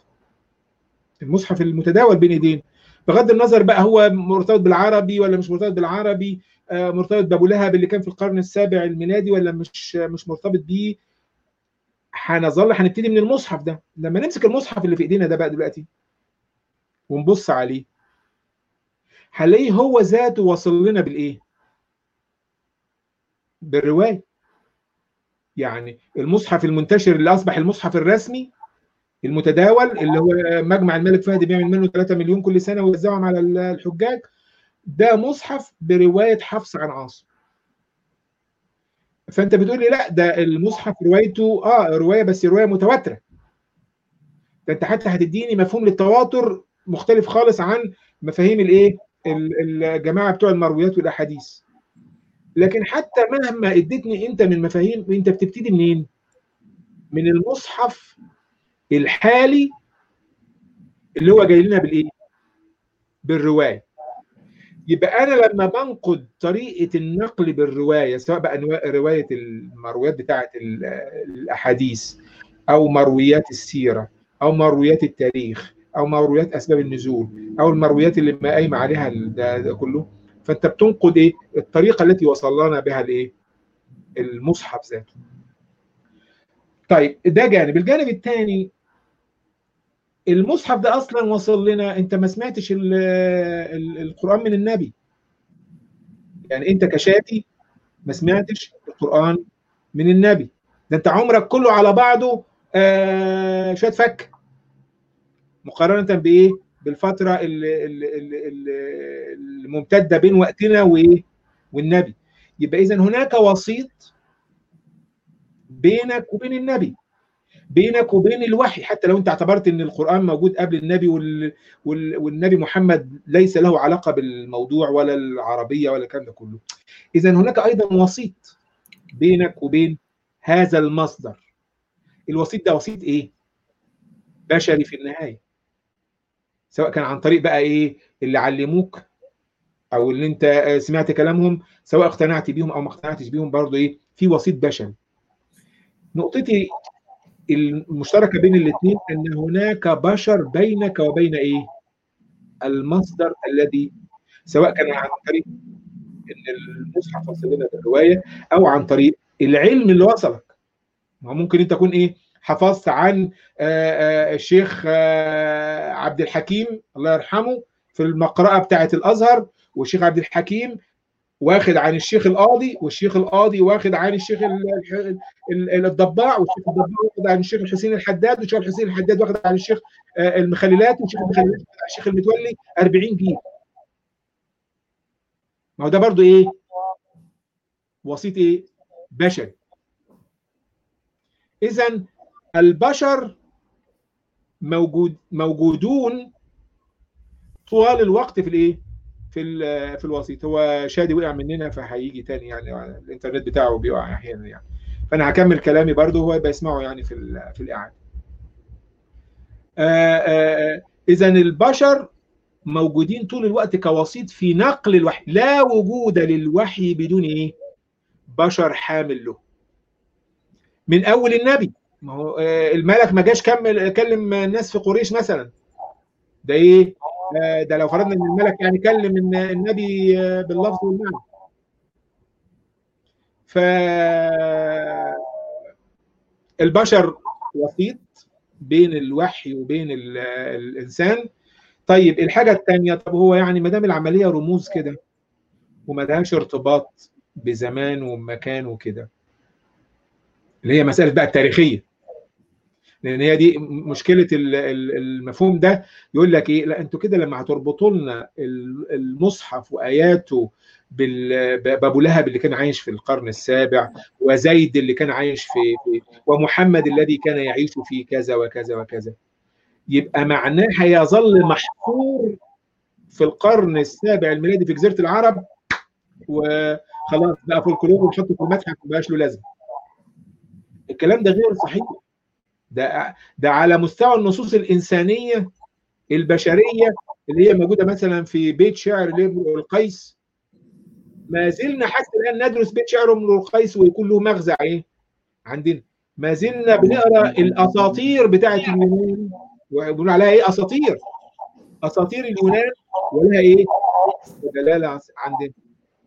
المصحف المتداول بين ايدينا بغض النظر بقى هو مرتبط بالعربي ولا مش مرتبط بالعربي مرتبط بابو لهب اللي كان في القرن السابع الميلادي ولا مش مش مرتبط بيه هنظل هنبتدي من المصحف ده لما نمسك المصحف اللي في ايدينا ده بقى دلوقتي ونبص عليه هنلاقيه هو ذاته واصل لنا بالايه بالروايه يعني المصحف المنتشر اللي اصبح المصحف الرسمي المتداول اللي هو مجمع الملك فهد بيعمل منه 3 مليون كل سنه ويوزعهم على الحجاج ده مصحف بروايه حفص عن عاصم فانت بتقول لي لا ده المصحف روايته اه روايه بس روايه متواتره ده انت حتى هتديني مفهوم للتواتر مختلف خالص عن مفاهيم الايه الجماعه بتوع المرويات والاحاديث لكن حتى مهما اديتني انت من مفاهيم انت بتبتدي منين من المصحف الحالي اللي هو جاي لنا بالايه بالروايه يبقى انا لما بنقد طريقه النقل بالروايه سواء بقى روايه المرويات بتاعه الاحاديث او مرويات السيره او مرويات التاريخ او مرويات اسباب النزول او المرويات اللي ما قايمه عليها ده, ده كله فانت بتنقد ايه الطريقه التي وصل لنا بها الايه المصحف ذاته طيب ده جانب الجانب الثاني المصحف ده اصلا وصل لنا انت ما سمعتش ال ال القران من النبي يعني انت كشافي ما سمعتش القران من النبي ده انت عمرك كله على بعضه آه شويه فك مقارنه بايه بالفتره الممتده بين وقتنا وايه والنبي يبقى اذا هناك وسيط بينك وبين النبي بينك وبين الوحي حتى لو انت اعتبرت ان القران موجود قبل النبي وال... وال... والنبي محمد ليس له علاقه بالموضوع ولا العربيه ولا الكلام ده كله اذا هناك ايضا وسيط بينك وبين هذا المصدر الوسيط ده وسيط ايه بشري في النهايه سواء كان عن طريق بقى ايه اللي علموك او اللي انت سمعت كلامهم سواء اقتنعت بيهم او ما اقتنعتش بيهم برضه ايه في وسيط بشري نقطتي المشتركه بين الاثنين ان هناك بشر بينك وبين ايه المصدر الذي سواء كان عن طريق ان المصحف وصل لنا بالروايه او عن طريق العلم اللي وصلك ما ممكن انت تكون ايه حفظت عن الشيخ عبد الحكيم الله يرحمه في المقرأة بتاعة الأزهر والشيخ عبد الحكيم واخد عن الشيخ القاضي والشيخ القاضي واخد عن الشيخ الضباع والشيخ الضباع واخد عن الشيخ الحسين الحداد والشيخ الحسين الحداد واخد عن الشيخ المخللات والشيخ المخللات واخد عن الشيخ المتولي 40 جيل ما هو ده برضو ايه وسيط ايه بشري اذا البشر موجود موجودون طوال الوقت في الايه في في الوسيط هو شادي وقع مننا فهيجي تاني يعني الانترنت بتاعه بيقع احيانا يعني فانا هكمل كلامي برضه هو يبقى يسمعه يعني في في الاعاده اذا البشر موجودين طول الوقت كوسيط في نقل الوحي لا وجود للوحي بدون ايه بشر حامل له من اول النبي ما هو الملك ما جاش كمل كلم الناس في قريش مثلا ده ايه ده لو فرضنا ان الملك يعني كلم النبي باللفظ والمعنى ف البشر وسيط بين الوحي وبين الانسان طيب الحاجه الثانيه طب هو يعني ما دام العمليه رموز كده وما لهاش ارتباط بزمان ومكان وكده اللي هي مساله بقى التاريخيه لان هي دي مشكله المفهوم ده يقول لك ايه لا انتوا كده لما هتربطوا لنا المصحف واياته بابو لهب اللي كان عايش في القرن السابع وزيد اللي كان عايش في ومحمد الذي كان يعيش في كذا وكذا وكذا يبقى معناه هيظل محصور في القرن السابع الميلادي في جزيره العرب وخلاص بقى فولكلور ونحطه في المتحف ما بقاش له لازمه الكلام ده غير صحيح ده ده على مستوى النصوص الانسانيه البشريه اللي هي موجوده مثلا في بيت شعر لامرؤ القيس ما زلنا حتى الان ندرس بيت شعر امرؤ القيس ويكون له مغزى ايه عندنا ما زلنا بنقرا الاساطير بتاعه اليونان وبنقول عليها ايه اساطير اساطير اليونان ولها ايه دلاله عندنا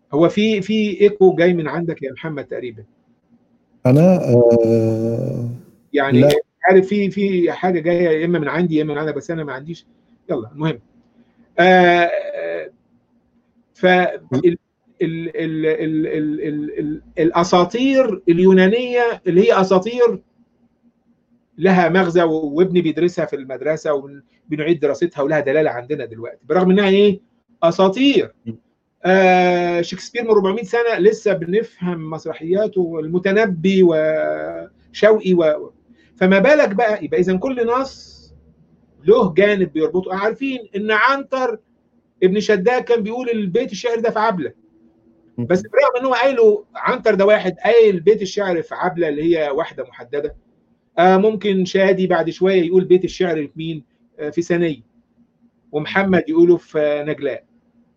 هو في في ايكو جاي من عندك يا محمد تقريبا انا آه يعني لا. عارف في في حاجه جايه يا اما من عندي يا اما من عندك بس انا ما عنديش يلا المهم آه ف ال ال ال ال ال ال ال الاساطير اليونانيه اللي هي اساطير لها مغزى وابني بيدرسها في المدرسه وبنعيد دراستها ولها دلاله عندنا دلوقتي برغم انها ايه اساطير آه شكسبير من 400 سنه لسه بنفهم مسرحياته المتنبي وشوقي و... فما بالك بقى يبقى اذا كل نص له جانب بيربطه عارفين ان عنتر ابن شداد كان بيقول البيت الشعر ده في عبله بس برغم ان هو قايله عنتر ده واحد قايل بيت الشعر في عبله اللي هي واحده محدده آه ممكن شادي بعد شويه يقول بيت الشعر في مين آه في ثانيه ومحمد يقوله في نجلاء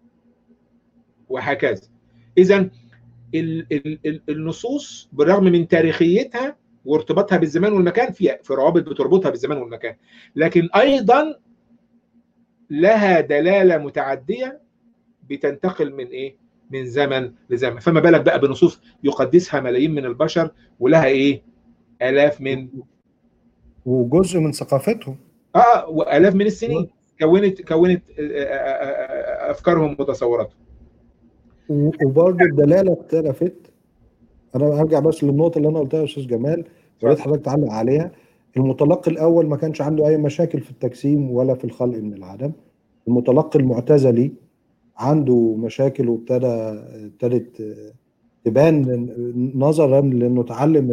وهكذا اذا النصوص بالرغم من تاريخيتها وارتباطها بالزمان والمكان في في روابط بتربطها بالزمان والمكان لكن ايضا لها دلاله متعديه بتنتقل من ايه من زمن لزمن فما بالك بقى بنصوص يقدسها ملايين من البشر ولها ايه الاف من وجزء من ثقافتهم اه والاف من السنين كونت كونت افكارهم وتصوراتهم وبرضه الدلاله اختلفت انا هرجع بس للنقطه اللي انا قلتها يا استاذ جمال يا ريت حضرتك تعلق عليها المتلقي الاول ما كانش عنده اي مشاكل في التجسيم ولا في الخلق من العدم المتلقي المعتزلي عنده مشاكل وابتدى ابتدت تبان نظرا لانه اتعلم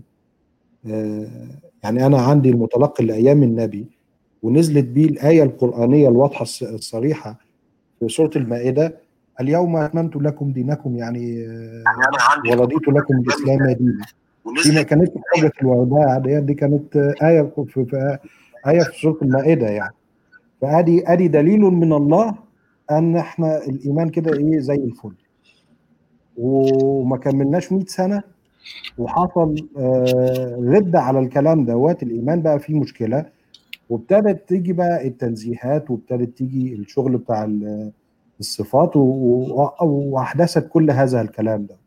يعني انا عندي المتلقي لايام النبي ونزلت بيه الايه القرانيه الواضحه الصريحه في سوره المائده اليوم اتممت لكم دينكم يعني ورضيت لكم الاسلام دينا دي ما كانتش حجه الوداع دي, دي كانت ايه في, في ايه في سوره المائده يعني فادي ادي دليل من الله ان احنا الايمان كده ايه زي الفل وما كملناش 100 سنه وحصل آه رده على الكلام دوت الايمان بقى فيه مشكله وابتدت تيجي بقى التنزيهات وابتدت تيجي الشغل بتاع الصفات واحدثت كل هذا الكلام ده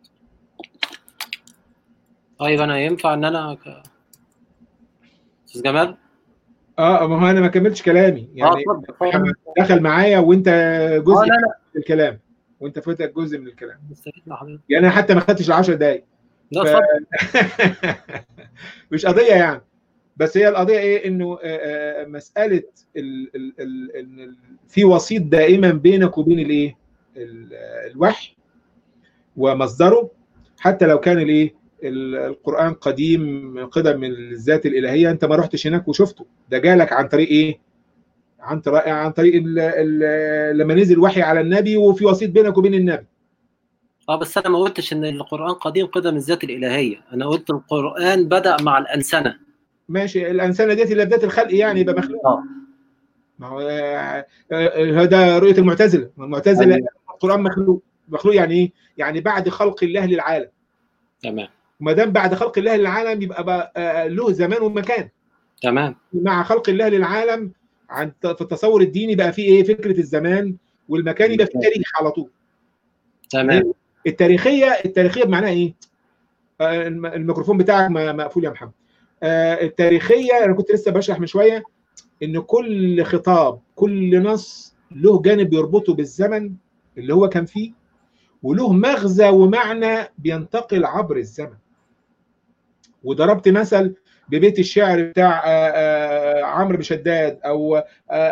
طيب انا ينفع ان انا ك... استاذ جمال اه ما هو انا ما كملتش كلامي يعني آه دخل معايا وانت جزء آه لا لا. من الكلام وانت فاتك جزء من الكلام استفدنا حضرتك يعني انا حتى ما خدتش ال 10 دقايق لا ف... اتفضل مش قضيه يعني بس هي القضيه ايه انه مساله ال ال ال ال في وسيط دائما بينك وبين الايه الوحي ومصدره حتى لو كان الايه القران قديم قدم من الذات الالهيه انت ما رحتش هناك وشفته ده جالك عن طريق ايه عن طريق عن طريق ال ال لما نزل وحي على النبي وفي وسيط بينك وبين النبي اه بس انا ما قلتش ان القران قديم قدم الذات الالهيه انا قلت القران بدا مع الانسنه ماشي الانسنه ديت اللي بدات الخلق يعني يبقى مخلوق اه ما هو هذا رؤيه المعتزله المعتزله أيوة. القران مخلوق مخلوق يعني ايه يعني بعد خلق الله للعالم تمام وما دام بعد خلق الله للعالم يبقى بقى له زمان ومكان تمام مع خلق الله للعالم عن في التصور الديني بقى فيه ايه فكره الزمان والمكان يبقى فيه تاريخ على طول تمام التاريخيه التاريخيه بمعناها ايه الميكروفون بتاعك مقفول يا محمد التاريخيه انا كنت لسه بشرح من شويه ان كل خطاب كل نص له جانب يربطه بالزمن اللي هو كان فيه وله مغزى ومعنى بينتقل عبر الزمن وضربت مثل ببيت الشعر بتاع عمرو بن شداد او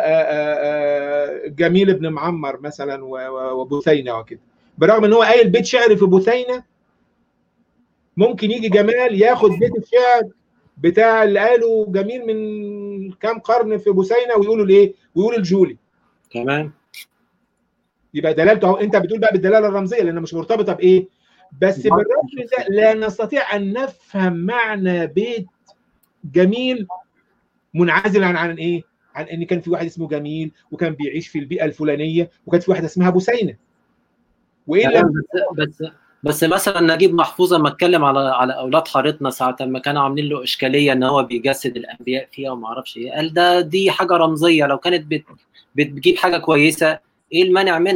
جميل بن معمر مثلا وبثينه وكده برغم ان هو قايل بيت شعر في بثينه ممكن يجي جمال ياخد بيت الشعر بتاع اللي قاله جميل من كام قرن في بثينه ويقولوا ليه؟ ويقولوا الجولي تمام يبقى دلالته اهو انت بتقول بقى بالدلاله الرمزيه لانها مش مرتبطه بايه؟ بس بالرغم من ده لا نستطيع ان نفهم معنى بيت جميل منعزلا عن عن ايه؟ عن ان كان في واحد اسمه جميل وكان بيعيش في البيئه الفلانيه وكانت في واحده اسمها بثينه. والا بس بس بس مثلا نجيب محفوظ لما اتكلم على على اولاد حارتنا ساعه ما كانوا عاملين له اشكاليه ان هو بيجسد الانبياء فيها وما اعرفش ايه قال ده دي حاجه رمزيه لو كانت بت بتجيب حاجه كويسه ايه المانع منها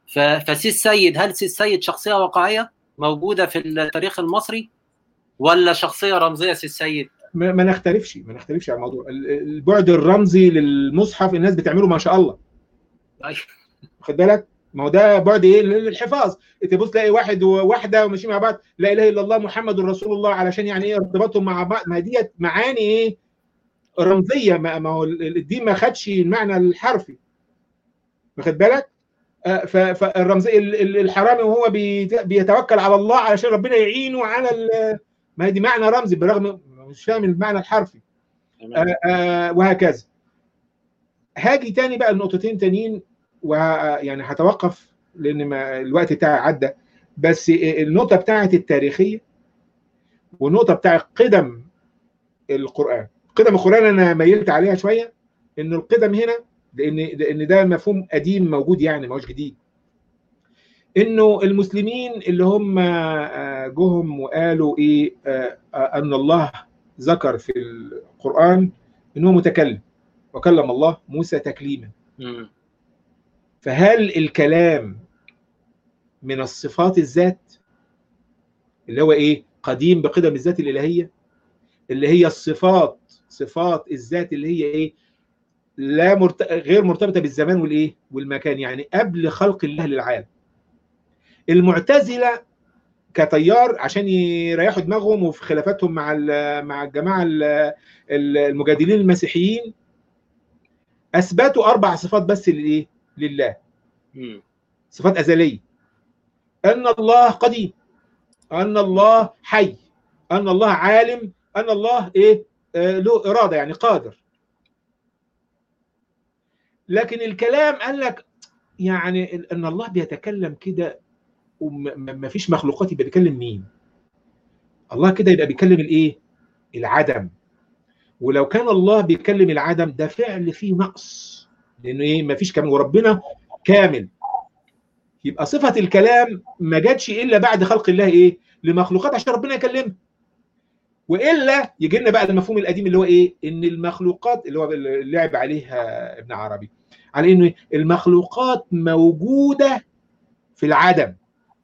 فسي السيد هل سي السيد شخصيه واقعيه موجوده في التاريخ المصري ولا شخصيه رمزيه سي السيد؟ ما ما نختلفش ما نختلفش على الموضوع ال- البعد الرمزي للمصحف الناس بتعمله ما شاء الله أيوة. خد بالك ما هو ده بعد ايه للحفاظ انت تبص تلاقي واحد وواحده وماشيين مع بعض لا اله الا الله محمد رسول الله علشان يعني ايه ارتباطهم مع بعض ما ديت معاني ايه رمزيه ما ما هو ال- الدين ما خدش المعنى الحرفي واخد بالك آه، ف- فالرمزيه ال- ال- الحرامي وهو بيت- بيتوكل على الله علشان ربنا يعينه على ال- ما هي دي معنى رمزي برغم مش فاهم المعنى الحرفي تمام. آه، آه، وهكذا هاجي تاني بقى النقطتين تانيين ويعني هتوقف لان ما الوقت بتاعي عدى بس النقطه بتاعت التاريخيه والنقطه بتاعت قدم القران قدم القران انا ميلت عليها شويه ان القدم هنا لان لان ده مفهوم قديم موجود يعني ما هوش جديد انه المسلمين اللي هم آه، جهم وقالوا ايه آه، آه، ان الله ذكر في القران انه متكلم وكلم الله موسى تكليما مم. فهل الكلام من الصفات الذات اللي هو ايه قديم بقدم الذات الالهيه اللي هي الصفات صفات الذات اللي هي ايه لا مرت... غير مرتبطه بالزمان والايه والمكان يعني قبل خلق الله للعالم المعتزله كتيار عشان يريحوا دماغهم وفي خلافاتهم مع ال- مع الجماعه ال- ال- المجادلين المسيحيين اثبتوا اربع صفات بس للايه لله مم. صفات أزلية أن الله قديم أن الله حي أن الله عالم أن الله إيه آه له إرادة يعني قادر لكن الكلام قال لك يعني أن الله بيتكلم كده وما فيش مخلوقات يبقى بيكلم مين الله كده يبقى بيكلم الإيه العدم ولو كان الله بيكلم العدم ده فعل فيه نقص لأنه إيه ما فيش كامل وربنا كامل يبقى صفة الكلام ما جاتش إلا بعد خلق الله إيه؟ لمخلوقات عشان ربنا يكلمها. وإلا يجي لنا بقى المفهوم القديم اللي هو إيه؟ إن المخلوقات اللي هو اللي لعب عليها ابن عربي على إنه المخلوقات موجودة في العدم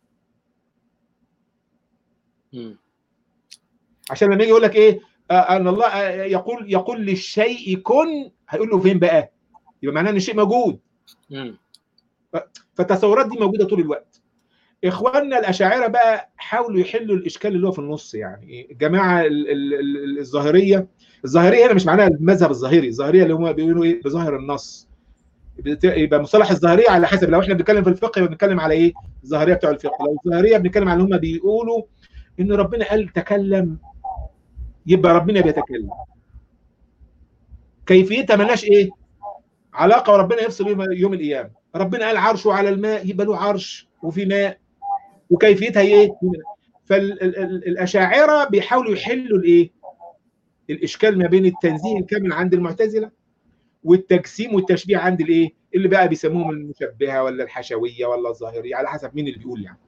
مم. عشان لما يجي يقول لك إيه؟ آه أن الله آه يقول يقول للشيء كن هيقول له فين بقى؟ يبقى معناه إن الشيء موجود. مم. فالتصورات دي موجوده طول الوقت اخواننا الاشاعره بقى حاولوا يحلوا الاشكال اللي هو في النص يعني الجماعه ال- ال- ال- الظاهريه الظاهريه هنا مش معناها المذهب الظاهري الظاهريه اللي هم بيقولوا ايه بظاهر النص بت- يبقى مصطلح الظاهريه على حسب لو احنا بنتكلم في الفقه يبقى بنتكلم على ايه الظاهريه بتوع الفقه لو الظاهريه بنتكلم على اللي هم بيقولوا ان ربنا قال تكلم يبقى ربنا بيتكلم كيفيتها ملهاش ايه علاقه وربنا يفصل يوم, يوم القيامه ربنا قال عرشه على الماء يبقى له عرش وفي ماء وكيفيتها ايه فالاشاعره بيحاولوا يحلوا الايه الاشكال ما بين التنزيه الكامل عند المعتزله والتجسيم والتشبيه عند الايه اللي بقى بيسموهم المشبهه ولا الحشويه ولا الظاهريه على حسب مين اللي بيقول يعني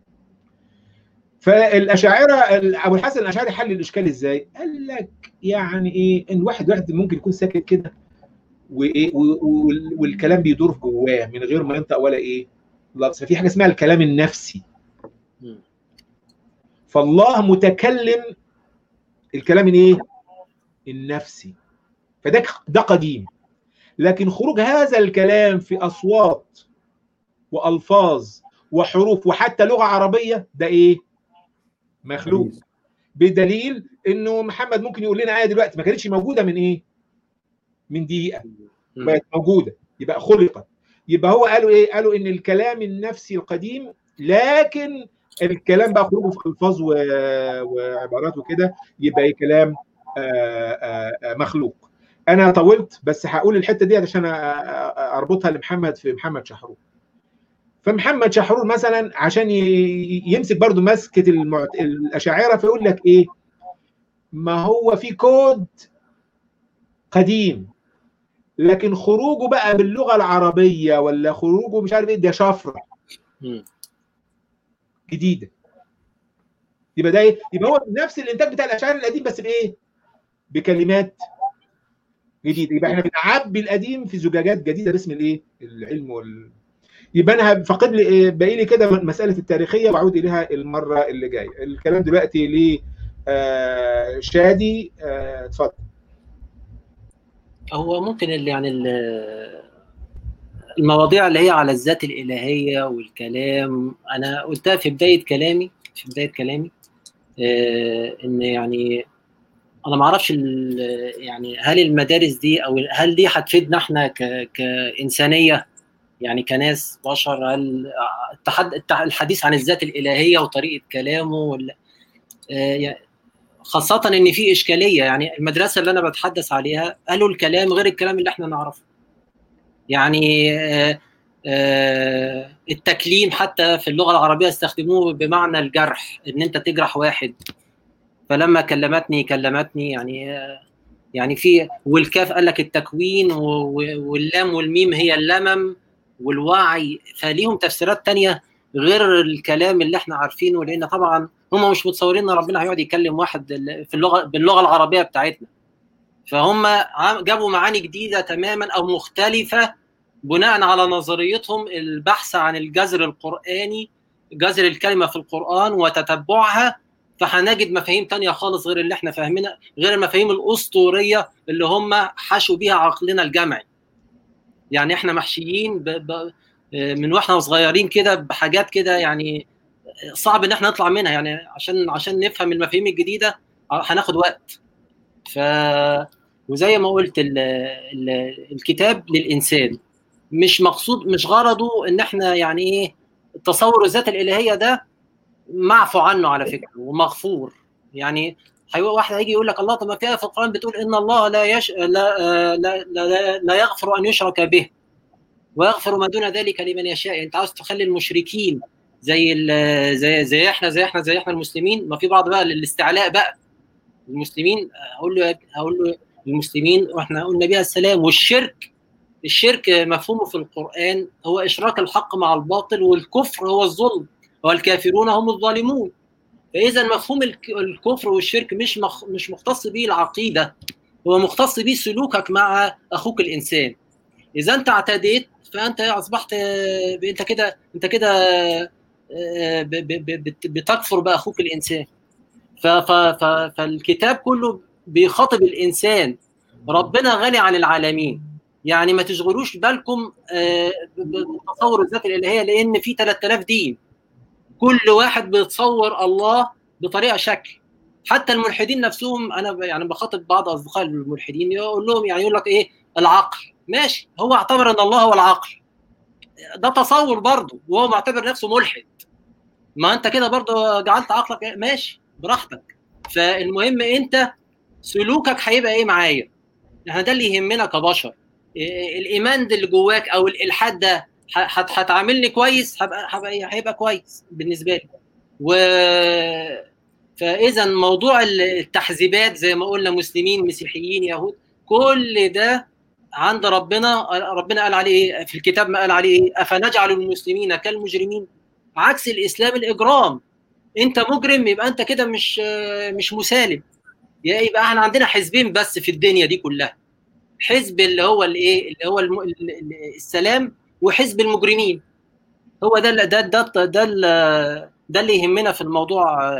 فالاشاعره ابو الحسن الاشعري حل الاشكال ازاي قال لك يعني ايه ان واحد واحد ممكن يكون ساكت كده وايه والكلام بيدور جواه من غير ما ينطق ولا ايه لفظ ففي حاجه اسمها الكلام النفسي فالله متكلم الكلام الايه النفسي فده ده قديم لكن خروج هذا الكلام في اصوات والفاظ وحروف وحتى لغه عربيه ده ايه مخلوق بدليل انه محمد ممكن يقول لنا ايه دلوقتي ما كانتش موجوده من ايه من دقيقه بقت موجوده يبقى خلقت يبقى هو قالوا ايه قالوا ان الكلام النفسي القديم لكن الكلام بقى خروجه في الفاظ وعبارات وكده يبقى ايه كلام آآ آآ مخلوق انا طولت بس هقول الحته دي عشان اربطها لمحمد في محمد شحرور فمحمد شحرور مثلا عشان يمسك برضو مسكه المعت... الاشاعره فيقول لك ايه ما هو في كود قديم لكن خروجه بقى باللغه العربيه ولا خروجه مش عارف ايه ده شفره جديده يبقى ده ايه يبقى هو نفس الانتاج بتاع الاشعار القديم بس بايه بكلمات جديده يبقى احنا بنعبي القديم في زجاجات جديده باسم الايه العلم وال يبقى انا فاقد لي باقي لي كده مساله التاريخيه واعود اليها المره اللي جايه الكلام دلوقتي ل شادي اتفضل هو ممكن اللي يعني المواضيع اللي هي على الذات الالهيه والكلام انا قلتها في بدايه كلامي في بدايه كلامي آه ان يعني انا ما اعرفش يعني هل المدارس دي او هل دي هتفيدنا احنا كانسانيه يعني كناس بشر هل الحديث عن الذات الالهيه وطريقه كلامه ولا آه خاصه ان في اشكاليه يعني المدرسه اللي انا بتحدث عليها قالوا الكلام غير الكلام اللي احنا نعرفه يعني آه آه التكليم حتى في اللغه العربيه استخدموه بمعنى الجرح ان انت تجرح واحد فلما كلمتني كلمتني يعني يعني في والكاف قال لك التكوين واللام والميم هي اللمم والوعي فليهم تفسيرات تانية غير الكلام اللي احنا عارفينه لان طبعا هم مش متصورين ان ربنا هيقعد يكلم واحد في اللغه باللغه العربيه بتاعتنا فهم جابوا معاني جديده تماما او مختلفه بناء على نظريتهم البحث عن الجذر القراني جذر الكلمه في القران وتتبعها فهنجد مفاهيم تانية خالص غير اللي احنا فاهمينها غير المفاهيم الاسطوريه اللي هم حشوا بيها عقلنا الجمعي يعني احنا محشيين ب... ب... من واحنا صغيرين كده بحاجات كده يعني صعب ان احنا نطلع منها يعني عشان عشان نفهم المفاهيم الجديده هناخد وقت ف وزي ما قلت ال... ال... الكتاب للانسان مش مقصود مش غرضه ان احنا يعني ايه التصور الذات الالهيه ده معفو عنه على فكره ومغفور يعني واحد هيجي يقول لك الله طب ما في في القران بتقول ان الله لا يش... لا, لا, لا, لا يغفر ان يشرك به ويغفر ما دون ذلك لمن يشاء يعني انت عاوز تخلي المشركين زي زي زي احنا زي احنا زي احنا المسلمين ما في بعض بقى للاستعلاء بقى المسلمين اقول له اقول له المسلمين واحنا قلنا بها السلام والشرك الشرك مفهومه في القران هو اشراك الحق مع الباطل والكفر هو الظلم والكافرون هم الظالمون فاذا مفهوم الكفر والشرك مش مخ... مش مختص به العقيده هو مختص به سلوكك مع اخوك الانسان اذا انت اعتديت فانت اصبحت انت كده انت كده بتكفر باخوك الانسان ف... ف... ف... فالكتاب كله بيخاطب الانسان ربنا غني عن العالمين يعني ما تشغلوش بالكم بتصور الذات الالهيه لان في 3000 دين كل واحد بيتصور الله بطريقه شكل حتى الملحدين نفسهم انا يعني بخاطب بعض اصدقاء الملحدين يقول لهم يعني يقول لك ايه العقل ماشي هو اعتبر ان الله هو العقل ده تصور برضه وهو معتبر نفسه ملحد ما انت كده برضه جعلت عقلك ماشي براحتك فالمهم انت سلوكك هيبقى ايه معايا احنا ده اللي يهمنا كبشر الايمان اللي جواك او الالحاد ده هتعاملني كويس هبقى هيبقى كويس بالنسبه لي و فاذا موضوع التحزيبات زي ما قلنا مسلمين مسيحيين يهود كل ده عند ربنا ربنا قال عليه ايه في الكتاب ما قال عليه ايه افنجعل المسلمين كالمجرمين عكس الاسلام الاجرام انت مجرم يبقى انت كده مش مش مسالم يبقى احنا عندنا حزبين بس في الدنيا دي كلها حزب اللي هو الايه اللي هو السلام وحزب المجرمين هو ده ده ده ده, ده اللي يهمنا في الموضوع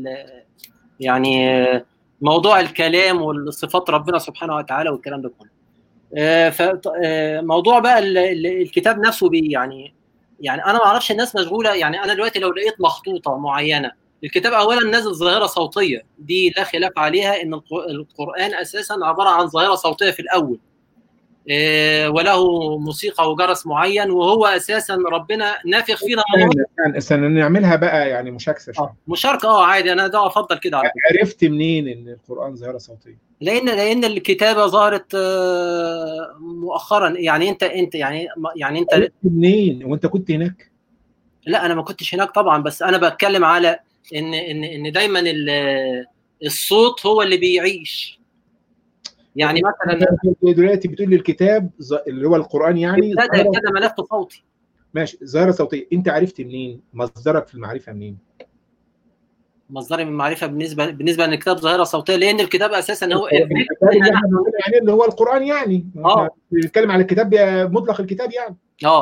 يعني موضوع الكلام والصفات ربنا سبحانه وتعالى والكلام ده كله فموضوع بقى الكتاب نفسه بي يعني يعني انا ما اعرفش الناس مشغوله يعني انا دلوقتي لو لقيت مخطوطه معينه الكتاب اولا نازل ظاهره صوتيه دي لا خلاف عليها ان القران اساسا عباره عن ظاهره صوتيه في الاول وله موسيقى وجرس معين وهو اساسا ربنا نافخ فينا استنى نعملها بقى يعني مشاكسه شويه مشاركه اه عادي انا ده افضل كده على عرفت منين ان القران ظاهره صوتيه لان لان الكتابه ظهرت مؤخرا يعني انت انت يعني يعني انت عرفت منين وانت كنت هناك لا انا ما كنتش هناك طبعا بس انا بتكلم على ان ان ان دايما الصوت هو اللي بيعيش يعني مثلا دلوقتي بتقول لي الكتاب اللي هو القران يعني ده كده ملف صوتي ماشي ظاهره صوتيه انت عرفت منين مصدرك في المعرفه منين مصدري من المعرفه بالنسبه بالنسبه ان الكتاب ظاهره صوتيه لان الكتاب اساسا هو يعني اللي هو القران يعني اه بنتكلم على الكتاب مطلق الكتاب يعني اه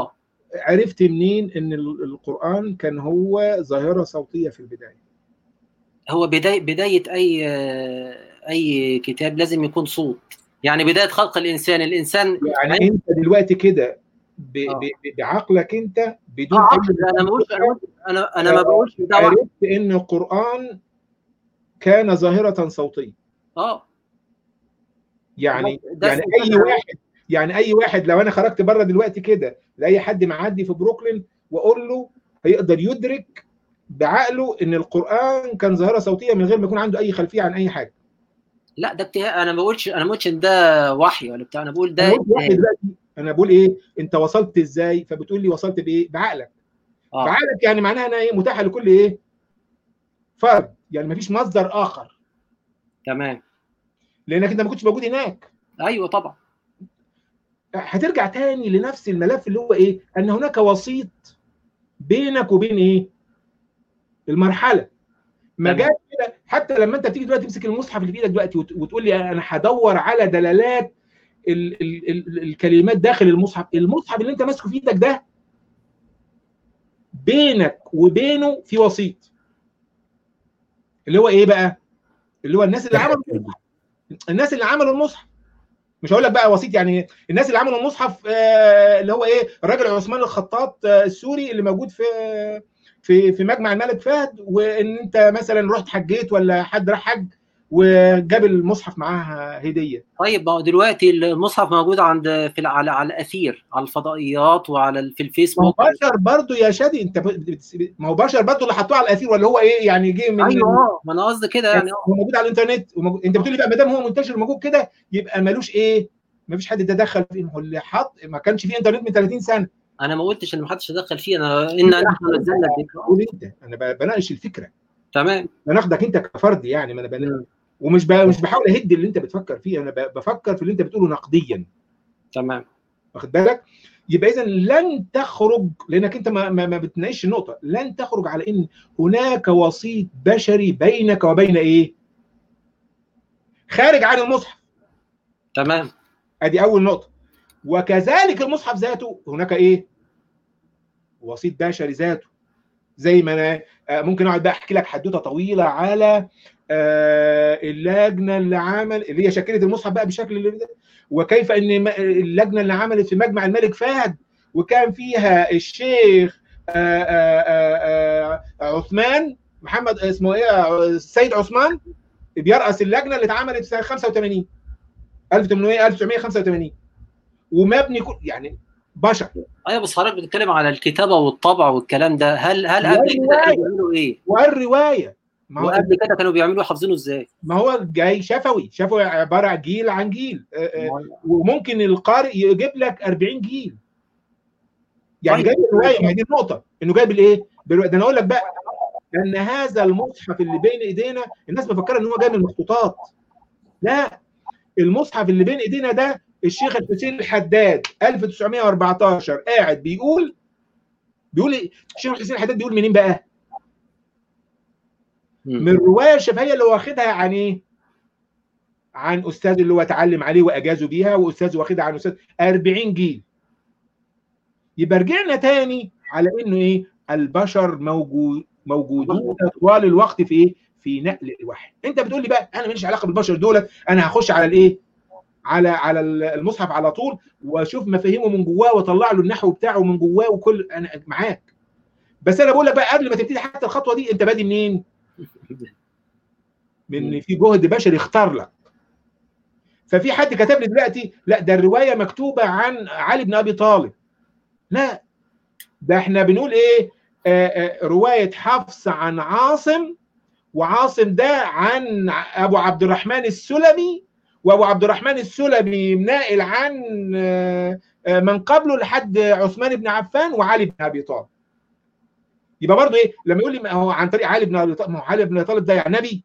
عرفت منين ان القران كان هو ظاهره صوتيه في البدايه هو بدايه بدايه اي اي كتاب لازم يكون صوت يعني بدايه خلق الانسان الانسان يعني انت دلوقتي كده ب... ب... بعقلك انت بدون آه انا ما بقولش انا انا ما بقولش ده عرفت ان القران كان ظاهره صوتيه اه يعني يعني اي واحد يعني اي واحد لو انا خرجت بره دلوقتي كده لاي حد معدي في بروكلين واقول له هيقدر يدرك بعقله ان القران كان ظاهره صوتيه من غير ما يكون عنده اي خلفيه عن اي حاجه لا ده اجتهاد انا ما بقولش انا ما بقولش ان ده وحي ولا بتاع انا بقول ده انا دلوقتي انا بقول ايه انت وصلت ازاي فبتقول لي وصلت بايه بعقلك آه. بعقلك يعني معناها انها ايه متاحه لكل ايه فرد يعني ما فيش مصدر اخر تمام لانك انت ما كنتش موجود هناك ايوه طبعا هترجع تاني لنفس الملف اللي هو ايه ان هناك وسيط بينك وبين ايه المرحله ما جاش كده حتى لما انت بتيجي دلوقتي تمسك المصحف اللي في ايدك دلوقتي وتقول لي انا هدور على دلالات ال ال ال الكلمات داخل المصحف المصحف اللي انت ماسكه في ايدك ده بينك وبينه في وسيط اللي هو ايه بقى اللي هو الناس اللي عملوا الناس اللي عملوا المصحف مش هقول لك بقى وسيط يعني الناس اللي عملوا المصحف آه اللي هو ايه الراجل عثمان الخطاط آه السوري اللي موجود في في في مجمع الملك فهد وان انت مثلا رحت حجيت ولا حد راح حج وجاب المصحف معاه هديه طيب ما هو دلوقتي المصحف موجود عند في على على الاثير على الفضائيات وعلى في الفيسبوك ما هو بشر برضه يا شادي انت ما هو بشر برضه اللي حطوه على الاثير ولا هو ايه يعني جه من ايوه ما انا قصدي كده يعني هو موجود على الانترنت وموجود... انت بتقول لي بقى ما دام هو منتشر موجود كده يبقى ملوش ايه ما فيش حد تدخل فيه هو اللي حط ما كانش فيه انترنت من 30 سنه انا ما قلتش ان ما حدش يدخل فيه انا ان نحن نزلنا الذكر قول انت انا بناقش الفكره تمام بناخدك انت كفرد يعني ما انا بناقش ومش ب... مش بحاول اهد اللي انت بتفكر فيه انا ب... بفكر في اللي انت بتقوله نقديا تمام واخد بالك يبقى اذا لن تخرج لانك انت ما, ما, ما بتناقش النقطه لن تخرج على ان هناك وسيط بشري بينك وبين ايه خارج عن المصحف تمام ادي اول نقطه وكذلك المصحف ذاته هناك ايه وسيط بشري ذاته زي ما انا ممكن اقعد بقى احكي لك حدوته طويله على اللجنه اللي عمل اللي هي شكلت المصحف بقى بالشكل اللي ده وكيف ان اللجنه اللي عملت في مجمع الملك فهد وكان فيها الشيخ آآ آآ عثمان محمد اسمه ايه السيد عثمان بيرأس اللجنه اللي اتعملت سنه 85 1800 1985 ومبني كل يعني بشر ايوه بس حضرتك بتتكلم على الكتابه والطبع والكلام ده هل هل قبل كده كانوا بيعملوا ايه؟ والروايه ما هو قبل كده كانوا بيعملوا حافظينه ازاي؟ ما هو جاي شفوي شفوي عباره عن جيل عن جيل وممكن القارئ يجيب لك 40 جيل يعني جايب الروايه ما دي النقطه انه جايب الايه؟ ده انا اقول لك بقى ان هذا المصحف اللي بين ايدينا الناس مفكره ان هو جاي من المخطوطات لا المصحف اللي بين ايدينا ده الشيخ الحسين الحداد 1914 قاعد بيقول بيقول الشيخ الحسين الحداد بيقول منين بقى؟ من الروايه الشفهيه اللي واخدها عن ايه؟ عن استاذ اللي هو اتعلم عليه واجازه بيها واستاذ واخدها عن استاذ 40 جيل يبقى رجعنا تاني على انه ايه؟ البشر موجود موجودون طوال الوقت في ايه؟ في نقل الوحي انت بتقول لي بقى انا ماليش علاقه بالبشر دولت انا هخش على الايه؟ على على المصحف على طول واشوف مفاهيمه من جواه واطلع له النحو بتاعه من جواه وكل انا معاك بس انا بقول لك بقى قبل ما تبتدي حتى الخطوه دي انت بادي منين؟ من في جهد بشري اختار لك ففي حد كتب لي دلوقتي لا ده الروايه مكتوبه عن علي بن ابي طالب لا ده احنا بنقول ايه آآ آآ روايه حفص عن عاصم وعاصم ده عن ابو عبد الرحمن السلمي وابو عبد الرحمن السلمي ناقل عن من قبله لحد عثمان بن عفان وعلي بن ابي طالب يبقى برضه ايه لما يقول لي هو عن طريق علي بن ابي طالب ما هو علي بن ابي طالب ده يعني نبي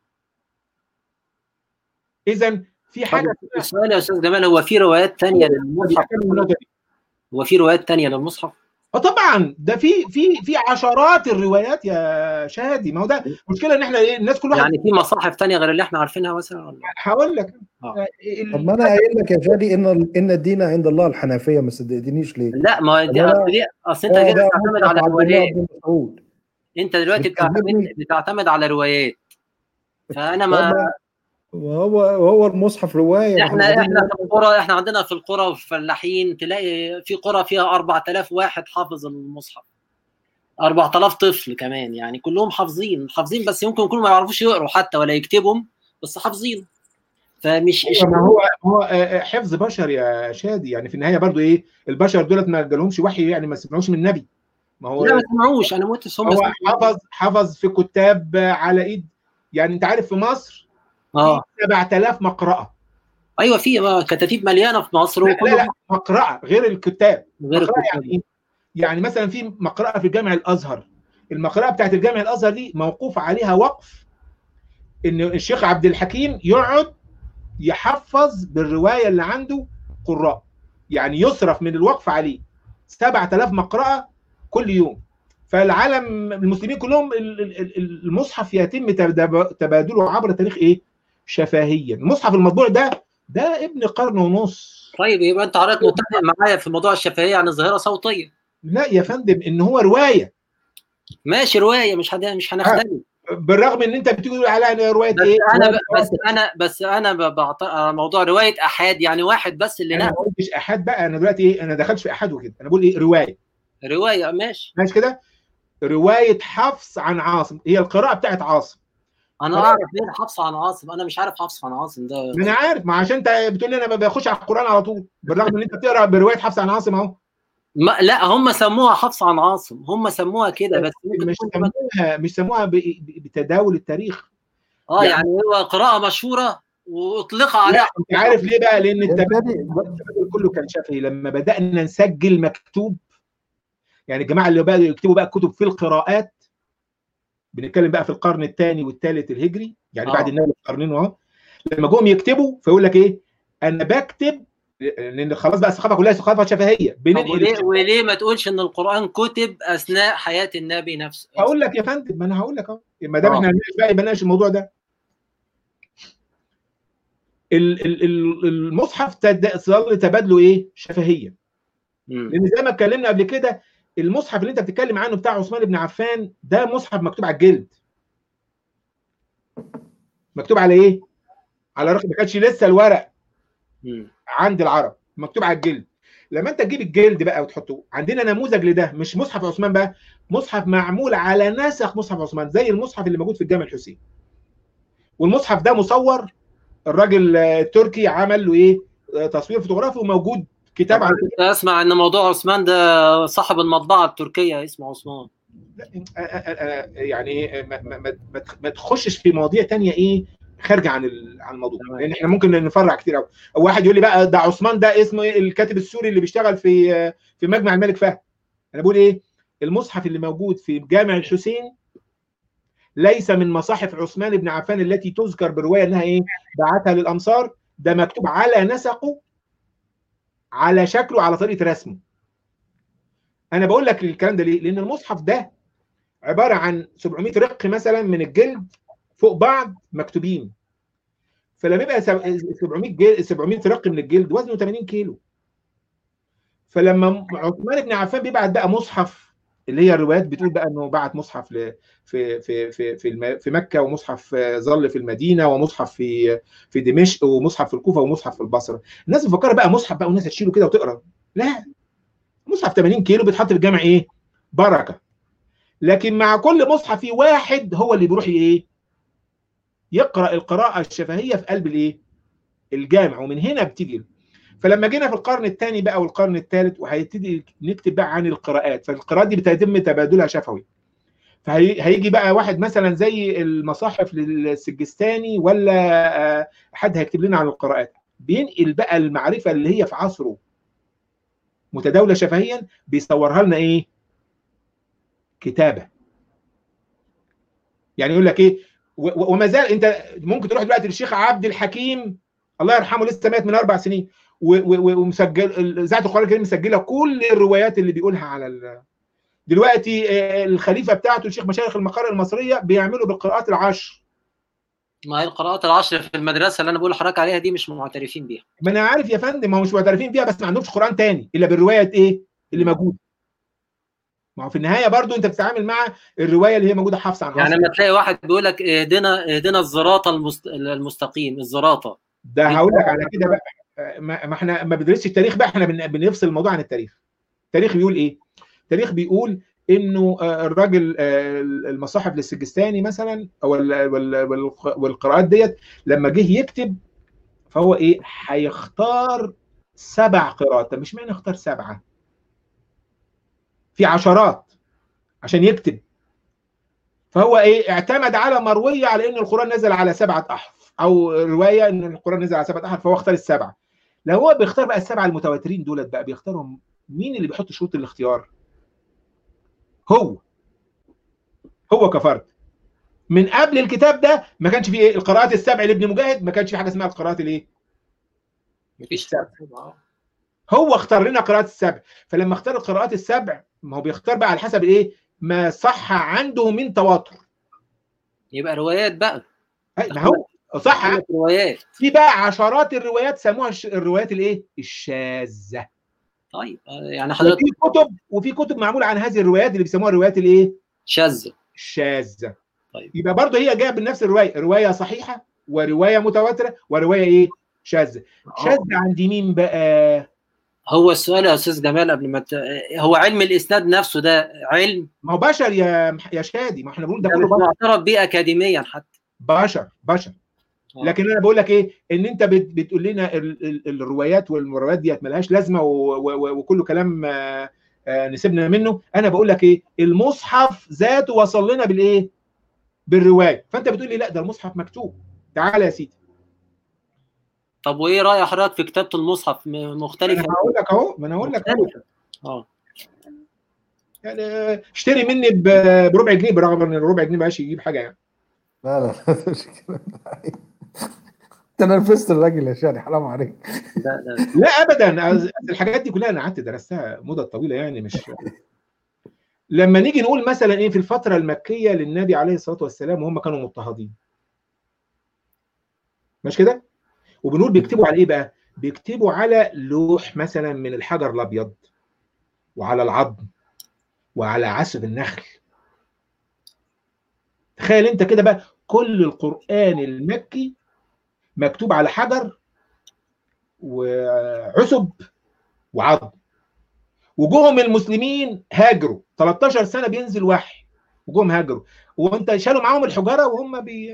اذا في حاجه السؤال يا استاذ جمال هو في روايات ثانيه للمصحف هو في روايات ثانيه للمصحف اه طبعا ده في في في عشرات الروايات يا شادي ما هو ده المشكله ان احنا ايه الناس كل واحد يعني في مصاحف تانية غير اللي احنا عارفينها مثلا ولا هقول لك آه. ال- طب ما انا قايل لك يا شادي ان ان الدين عند الله الحنفيه ما صدقتنيش ليه؟ لا ما دي لا. دي اصل انت آه، كده ده بتعتمد مصحف على عبد الله روايات بن مسعود انت دلوقتي بتعتمد بتكلمني. بتعتمد على روايات فانا ما طب وهو وهو المصحف روايه ما احنا قاعدين احنا في القرى احنا عندنا في القرى وفي الفلاحين تلاقي في قرى فيها 4000 واحد حافظ المصحف 4000 طفل كمان يعني كلهم حافظين حافظين بس يمكن يكونوا ما يعرفوش يقروا حتى ولا يكتبهم بس حافظين فمش ما هو هو آه، آه، حفظ بشر يا شادي يعني في النهايه برضو ايه البشر دولت ما جالهمش وحي يعني ما سمعوش من النبي ما هو لا ما سمعوش انا مت هم هو سمعوا. حفظ حفظ في كتاب على ايد يعني انت عارف في مصر اه في 7000 مقرأة ايوه في آه، كتاتيب مليانه في مصر لا لا, وكله لا مقرأة غير الكتاب غير مقرأة الكتاب. يعني ايه؟ يعني مثلا في مقرأة في جامع الازهر المقرأة بتاعت الجامع الازهر دي موقوف عليها وقف ان الشيخ عبد الحكيم يقعد يحفظ بالروايه اللي عنده قراء يعني يصرف من الوقف عليه 7000 مقرأة كل يوم فالعالم المسلمين كلهم ال- ال- ال- المصحف يتم تبادل- تبادله عبر تاريخ ايه شفهيا المصحف المطبوع ده ده ابن قرن ونص طيب يبقى انت حضرتك متفق معايا في موضوع الشفهيه عن الظاهره صوتيه لا يا فندم ان هو روايه ماشي روايه مش هد... مش هنختلف بالرغم ان انت بتقول عليها روايه بس ايه انا ب... بس انا بس انا ب- بعت... على موضوع روايه احاد يعني واحد بس اللي انا ما نقل قلتش احاد بقى انا دلوقتي ايه انا دخلتش في احاد وكده انا بقول ايه روايه روايه ماشي ماشي كده روايه حفص عن عاصم هي القراءه بتاعت عاصم انا خلاص. اعرف مين حفص عن عاصم انا مش عارف حفص عن عاصم ده ما انا عارف ما عشان انت بتقول لي انا بخش على القران على طول بالرغم ان انت بتقرا بروايه حفص عن عاصم اهو ما... لا هم سموها حفص عن عاصم هم سموها كده بس ممكن مش تكون كمان- سموها مش سموها ب- ب- بتداول التاريخ اه يعني- يعني هو قراءه مشهوره واطلق لا عليها انت عارف ليه بقى لان يا التبادل شادي التبادل كله كان شفهي لما بدانا نسجل مكتوب يعني الجماعه اللي بداوا يكتبوا بقى كتب في القراءات بنتكلم بقى في القرن الثاني والثالث الهجري يعني آه. بعد النبي بقرنين اهو لما جم يكتبوا فيقول لك ايه انا بكتب لان خلاص بقى الثقافه كلها ثقافه شفهيه طب بننقل وليه الشفهية. وليه ما تقولش ان القران كتب اثناء حياه النبي نفسه هقول لك يا فندم ما انا هقول لك اهو ما دام آه. احنا هنناقش بقى يبقى نناقش الموضوع ده ال- ال- ال- المصحف تد- ظل تبادله ايه شفهيا مم. لان زي ما اتكلمنا قبل كده المصحف اللي انت بتتكلم عنه بتاع عثمان بن عفان ده مصحف مكتوب على الجلد مكتوب على ايه على رقم ما كانش لسه الورق مم. عند العرب مكتوب على الجلد لما انت تجيب الجلد بقى وتحطه عندنا نموذج لده مش مصحف عثمان بقى مصحف معمول على نسخ مصحف عثمان زي المصحف اللي موجود في الجامع الحسين والمصحف ده مصور الراجل آه، التركي عمل له ايه آه، تصوير فوتوغرافي وموجود كتاب طبعا على كنت اسمع ان موضوع عثمان ده صاحب المطبعه التركيه اسمه عثمان آه، آه، آه، يعني إيه، ما, ما, ما, ما تخ- ما تخشش في مواضيع تانية ايه خارجه عن ال- عن الموضوع تمام. لان احنا ممكن نفرع كتير قوي واحد يقول لي بقى ده عثمان ده اسمه ايه الكاتب السوري اللي بيشتغل في آه، في مجمع الملك فهد انا بقول ايه المصحف اللي موجود في جامع الحسين ليس من مصاحف عثمان بن عفان التي تذكر بروايه انها ايه بعتها للامصار ده مكتوب على نسقه على شكله على طريقه رسمه انا بقول لك الكلام ده ليه لان المصحف ده عباره عن 700 رق مثلا من الجلد فوق بعض مكتوبين فلما يبقى سب- 700 جلد 700 رق من الجلد وزنه 80 كيلو فلما عثمان بن عفان بيبعت بقى مصحف اللي هي الروايات بتقول بقى انه بعت مصحف ل... في في في في, الم... في مكه ومصحف آه، ظل في المدينه ومصحف في في دمشق ومصحف في الكوفه ومصحف في البصره الناس مفكره بقى مصحف بقى والناس هتشيله كده وتقرا لا مصحف 80 كيلو بيتحط في الجامع ايه بركه لكن مع كل مصحف في واحد هو اللي بيروح ايه يقرا القراءه الشفهيه في قلب الايه الجامع ومن هنا بتيجي فلما جينا في القرن الثاني بقى والقرن الثالث وهيبتدي نكتب بقى عن القراءات فالقراءات دي بتتم تبادلها شفوي فهيجي بقى واحد مثلا زي المصاحف للسجستاني ولا آه، حد هيكتب لنا عن القراءات بينقل بقى المعرفه اللي هي في عصره متداوله شفهيا بيصورها لنا ايه كتابه يعني يقول لك ايه و- و- وما زال انت ممكن تروح دلوقتي للشيخ عبد الحكيم الله يرحمه لسه مات من اربع سنين و- و- ومسجل اذاعه القران الكريم مسجله كل الروايات اللي بيقولها على ال... دلوقتي آه، الخليفه بتاعته الشيخ مشايخ المقار المصريه بيعملوا بالقراءات العشر ما هي القراءات العشر في المدرسه اللي انا بقول لحضرتك عليها دي مش معترفين بيها ما انا عارف يا فندم ما هو مش معترفين بيها بس ما عندهمش قران تاني الا بالروايه ايه اللي موجوده ما هو في النهايه برضو انت بتتعامل مع الروايه اللي هي موجوده حافظه عن يعني أصل. لما تلاقي واحد بيقول لك اهدنا اهدنا الزراطه المست... المستقيم الزراطه ده هقول لك على كده بقى ما ما احنا ما بندرسش التاريخ بقى احنا بن- بنفصل الموضوع عن التاريخ التاريخ بيقول ايه التاريخ بيقول انه آه، الراجل آه، المصاحف للسجستاني مثلا او ال- وال- والق- والقراءات ديت لما جه يكتب فهو ايه هيختار سبع قراءات طب مش معنى اختار سبعه في عشرات عشان يكتب فهو ايه اعتمد على مرويه على ان القران نزل على سبعه احرف او روايه ان القران نزل على سبعه احرف فهو اختار السبعه لو هو بيختار بقى السبعه المتواترين دولت بقى بيختارهم مين اللي بيحط شروط الاختيار هو هو كفرد من قبل الكتاب ده ما كانش فيه ايه القراءات السبع لابن مجاهد ما كانش في حاجه اسمها القراءات الايه مفيش السبع. هو اختار لنا قراءات السبع فلما اختار القراءات السبع ما هو بيختار بقى على حسب ايه ما صح عنده من تواتر يبقى روايات بقى أي، ما هو صح عندك روايات في بقى عشرات الروايات سموها الش- الروايات الايه الشاذه طيب آه، يعني حضرتك وفي كتب وفي كتب معموله عن هذه الروايات اللي بيسموها الروايات الايه شاذة الشاذه طيب. يبقى برضه هي جايه بنفس الروايه روايه صحيحه وروايه متواتره وروايه ايه شاذه شاذه عند مين بقى هو السؤال يا استاذ جمال قبل ما ت... هو علم الاسناد نفسه ده علم ما هو بشر يا يا شادي ما احنا بنقول ده ده كله مش بشر معترف بيه اكاديميا حتى بشر بشر آه. لكن انا بقول لك ايه ان انت بت بتقول لنا ال ال الروايات والروايات ديت ملهاش لازمه و- و- وكله كلام آه، آه، نسيبنا منه انا بقول لك ايه المصحف ذاته وصل لنا بالايه بالروايه فانت بتقول لي لا ده المصحف مكتوب تعالى يا سيدي طب وايه راي حضرتك في كتابه المصحف م- انا مختلفه هقول لك اهو ما انا هقول لك أهو. مختلفة. اه يعني آه، اشتري مني ب- بربع جنيه برغم ان الربع جنيه مبقاش يجيب حاجه يعني لا لا مش كده. انت نرفزت الراجل يا شادي حرام عليك لا لا لا ابدا أز- الحاجات دي كلها انا قعدت درستها مده طويله يعني مش لما نيجي نقول مثلا ايه في الفتره المكيه للنبي عليه الصلاه والسلام وهم كانوا مضطهدين مش كده وبنقول بيكتبوا على ايه بقى بيكتبوا على لوح مثلا من الحجر الابيض وعلى العظم وعلى عسب النخل تخيل انت كده بقى كل القران المكي مكتوب على حجر وعسب وعظم وجوهم المسلمين هاجروا 13 سنه بينزل وحي وجوهم هاجروا وانت شالوا معاهم الحجاره وهم بي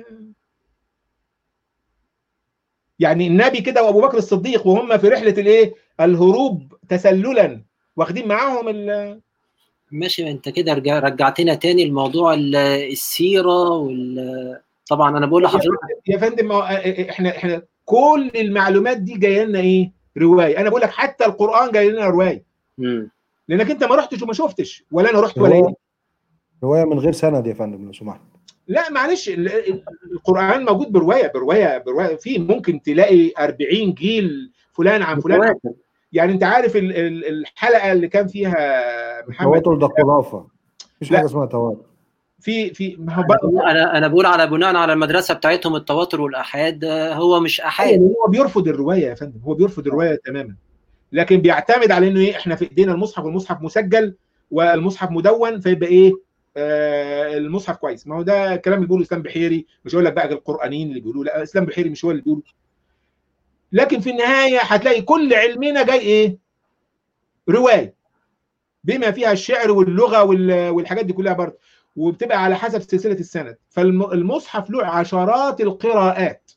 يعني النبي كده وابو بكر الصديق وهم في رحله الايه الهروب تسللا واخدين معاهم ال... ماشي انت كده رجع رجعتنا تاني لموضوع ال- السيره وال طبعا انا بقول لحضرتك يا فندم ما هو- احنا احنا كل المعلومات دي جايه لنا ايه روايه انا بقول لك حتى القران جاي لنا روايه مم. لانك انت ما رحتش وما شفتش ولا انا رحت ولا رواية- ايه روايه من غير سند يا فندم لو سمحت لا معلش ال- ال- القرآن موجود برواية برواية برواية في ممكن تلاقي 40 جيل فلان عن فلان متواتر. يعني انت عارف ال- ال- الحلقة اللي كان فيها محمد التواتر ده خرافه مفيش لا. حاجه اسمها تواتر في في ما هو بقى انا انا بقول على بناء على المدرسه بتاعتهم التواتر والاحاد آه، هو مش احاد هو بيرفض الرواية يا فندم هو بيرفض الرواية تماما لكن بيعتمد على انه ايه احنا في ايدينا المصحف والمصحف مسجل والمصحف مدون فيبقى ايه آه المصحف كويس ما هو ده الكلام اللي بيقوله اسلام بحيري مش هقول لك بقى القرانيين اللي بيقولوه لا اسلام بحيري مش هو اللي بيقوله لكن في النهايه هتلاقي كل علمنا جاي ايه روايه بما فيها الشعر واللغه وال- والحاجات دي كلها برضه وبتبقى على حسب سلسله السند فالمصحف له عشرات القراءات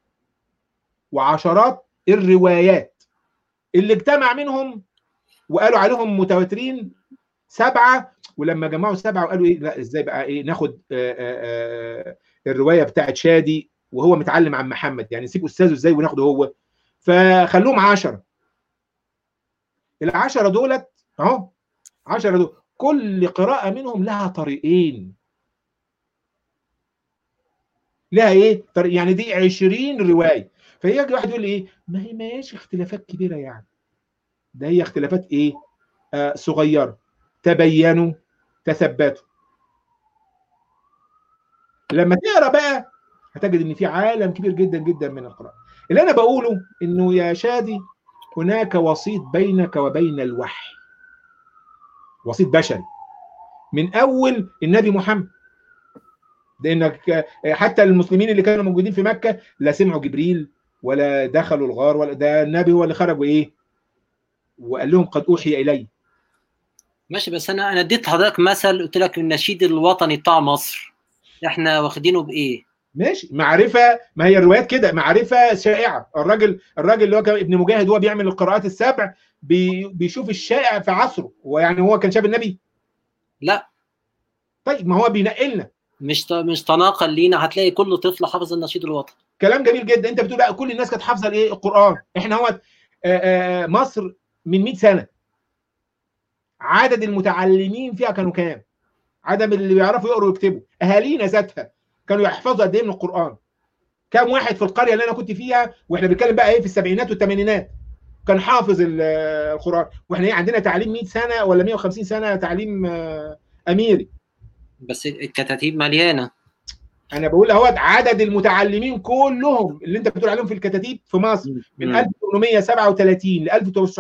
وعشرات الروايات اللي اجتمع منهم وقالوا عليهم متواترين سبعه ولما جمعوا سبعه وقالوا ايه لا ازاي بقى ايه ناخد آآ آآ الروايه بتاعت شادي وهو متعلم عن محمد يعني نسيب استاذه ازاي وناخده هو فخلوهم عشرة العشرة دولت اهو عشرة دول كل قراءة منهم لها طريقين لها ايه طريق يعني دي 20 رواية فيجي واحد يقول لي ايه ما هي ما هيش اختلافات كبيره يعني ده هي اختلافات ايه آه صغيره تبينوا تثبتوا لما تقرا بقى هتجد ان في عالم كبير جدا جدا من القراءه اللي انا بقوله انه يا شادي هناك وسيط بينك وبين الوحي وسيط بشري من اول النبي محمد لانك حتى المسلمين اللي كانوا موجودين في مكه لا سمعوا جبريل ولا دخلوا الغار ولا ده النبي هو اللي خرج وايه وقال لهم قد اوحي الي ماشي بس انا انا اديت حضرتك مثل قلت لك النشيد الوطني بتاع مصر احنا واخدينه بايه ماشي معرفه ما هي الروايات كده معرفه شائعه الراجل الراجل اللي هو كان ابن مجاهد هو بيعمل القراءات السبع بي بيشوف الشائع في عصره هو يعني هو كان شاف النبي لا طيب ما هو بينقلنا مش مش تناقل لينا هتلاقي كل طفل حافظ النشيد الوطني كلام جميل جدا انت بتقول بقى كل الناس كانت حافظه الايه القران احنا هو مصر من 100 سنه عدد المتعلمين فيها كانوا كام عدد اللي بيعرفوا يقروا ويكتبوا اهالينا ذاتها كانوا يحفظوا قد ايه من القران كم واحد في القريه اللي انا كنت فيها واحنا بنتكلم بقى ايه في السبعينات والثمانينات كان حافظ القران واحنا ايه عندنا تعليم 100 سنه ولا 150 سنه تعليم اميري بس الكتاتيب مليانه انا بقول اهوت عدد المتعلمين كلهم اللي انت بتقول عليهم في الكتاتيب في مصر من 1837 ل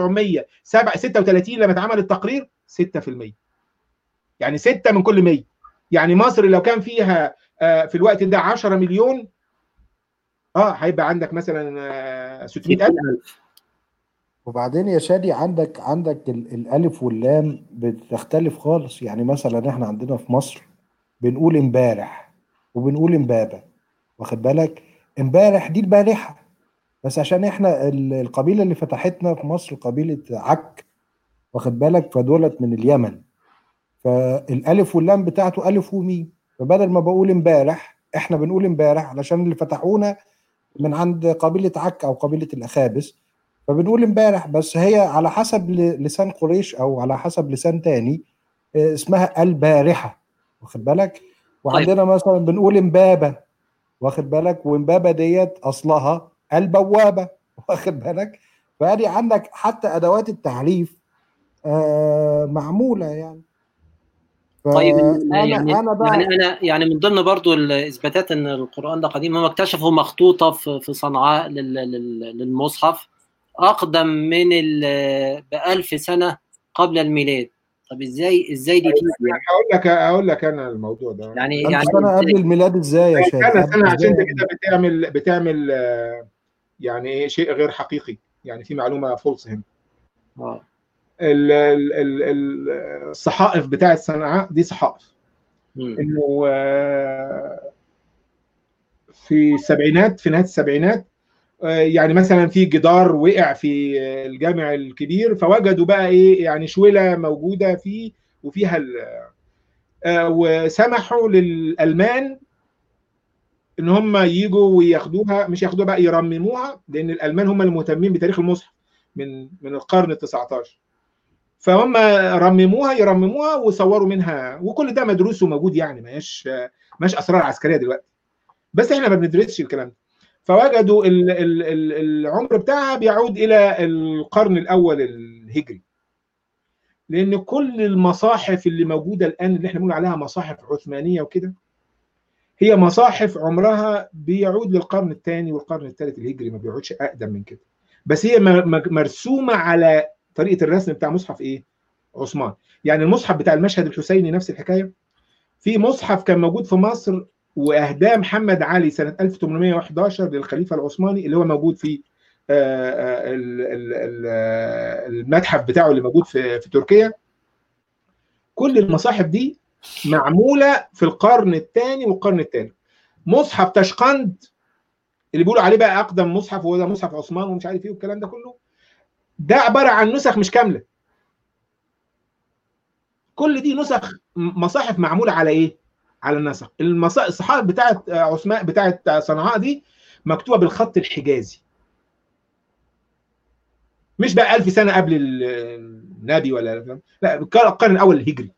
1936 لما اتعمل التقرير 6% يعني 6 من كل 100 يعني مصر لو كان فيها في الوقت ده 10 مليون اه هيبقى عندك مثلا 600000 وبعدين يا شادي عندك عندك الالف واللام بتختلف خالص يعني مثلا احنا عندنا في مصر بنقول امبارح وبنقول امبابه واخد بالك امبارح دي البارحه بس عشان احنا القبيله اللي فتحتنا في مصر قبيله عك واخد بالك فدولت من اليمن فالالف واللام بتاعته الف وميم فبدل ما بقول امبارح احنا بنقول امبارح علشان اللي فتحونا من عند قبيله عك او قبيله الاخابس فبنقول امبارح بس هي على حسب لسان قريش او على حسب لسان تاني اسمها البارحه واخد بالك وعندنا طيب. مثلا بنقول امبابه واخد بالك وامبابه ديت اصلها البوابه واخد بالك فادي عندك حتى ادوات التعريف آه معموله يعني طيب يعني أنا, أنا بقى يعني انا يعني من ضمن برضو الاثباتات ان القران ده قديم هم اكتشفوا مخطوطه في في صنعاء للمصحف اقدم من ب 1000 سنه قبل الميلاد طب ازاي ازاي دي تيجي يعني هقول لك هقول لك انا الموضوع ده يعني يعني سنه قبل الميلاد ازاي يا شيخ سنه سنه عشان انت كده بتعمل بتعمل يعني ايه شيء غير حقيقي يعني في معلومه فولس هنا اه الصحائف بتاعت صنعاء دي صحائف انه في السبعينات في نهايه السبعينات يعني مثلا في جدار وقع في الجامع الكبير فوجدوا بقى ايه يعني شوله موجوده فيه وفيها وسمحوا للالمان ان هم يجوا وياخدوها مش ياخدوها بقى يرمموها لان الالمان هم المهتمين بتاريخ المصحف من من القرن ال 19 فهم رمموها يرمموها وصوروا منها وكل ده مدروس وموجود يعني ما هيش ماش اسرار عسكريه دلوقتي بس احنا ما بندرسش الكلام ده فوجدوا ال ال ال العمر بتاعها بيعود الى القرن الاول الهجري لان كل المصاحف اللي موجوده الان اللي احنا بنقول عليها مصاحف عثمانيه وكده هي مصاحف عمرها بيعود للقرن الثاني والقرن الثالث الهجري ما بيقعدش اقدم من كده بس هي مرسومه على طريقه الرسم بتاع مصحف ايه عثمان يعني المصحف بتاع المشهد الحسيني نفس الحكايه في مصحف كان موجود في مصر واهداه محمد علي سنه 1811 للخليفه العثماني اللي هو موجود في المتحف بتاعه اللي موجود في في تركيا كل المصاحف دي معموله في القرن الثاني والقرن الثالث مصحف تشقند اللي بيقولوا عليه بقى اقدم مصحف وهو ده مصحف عثمان ومش عارف ايه والكلام ده كله ده عباره عن نسخ مش كامله كل دي نسخ مصاحف معموله على ايه على النسخ الصحائف بتاعت عثمان بتاعت صنعاء دي مكتوبه بالخط الحجازي مش بقى ألف سنه قبل النبي ولا لا القرن الاول الهجري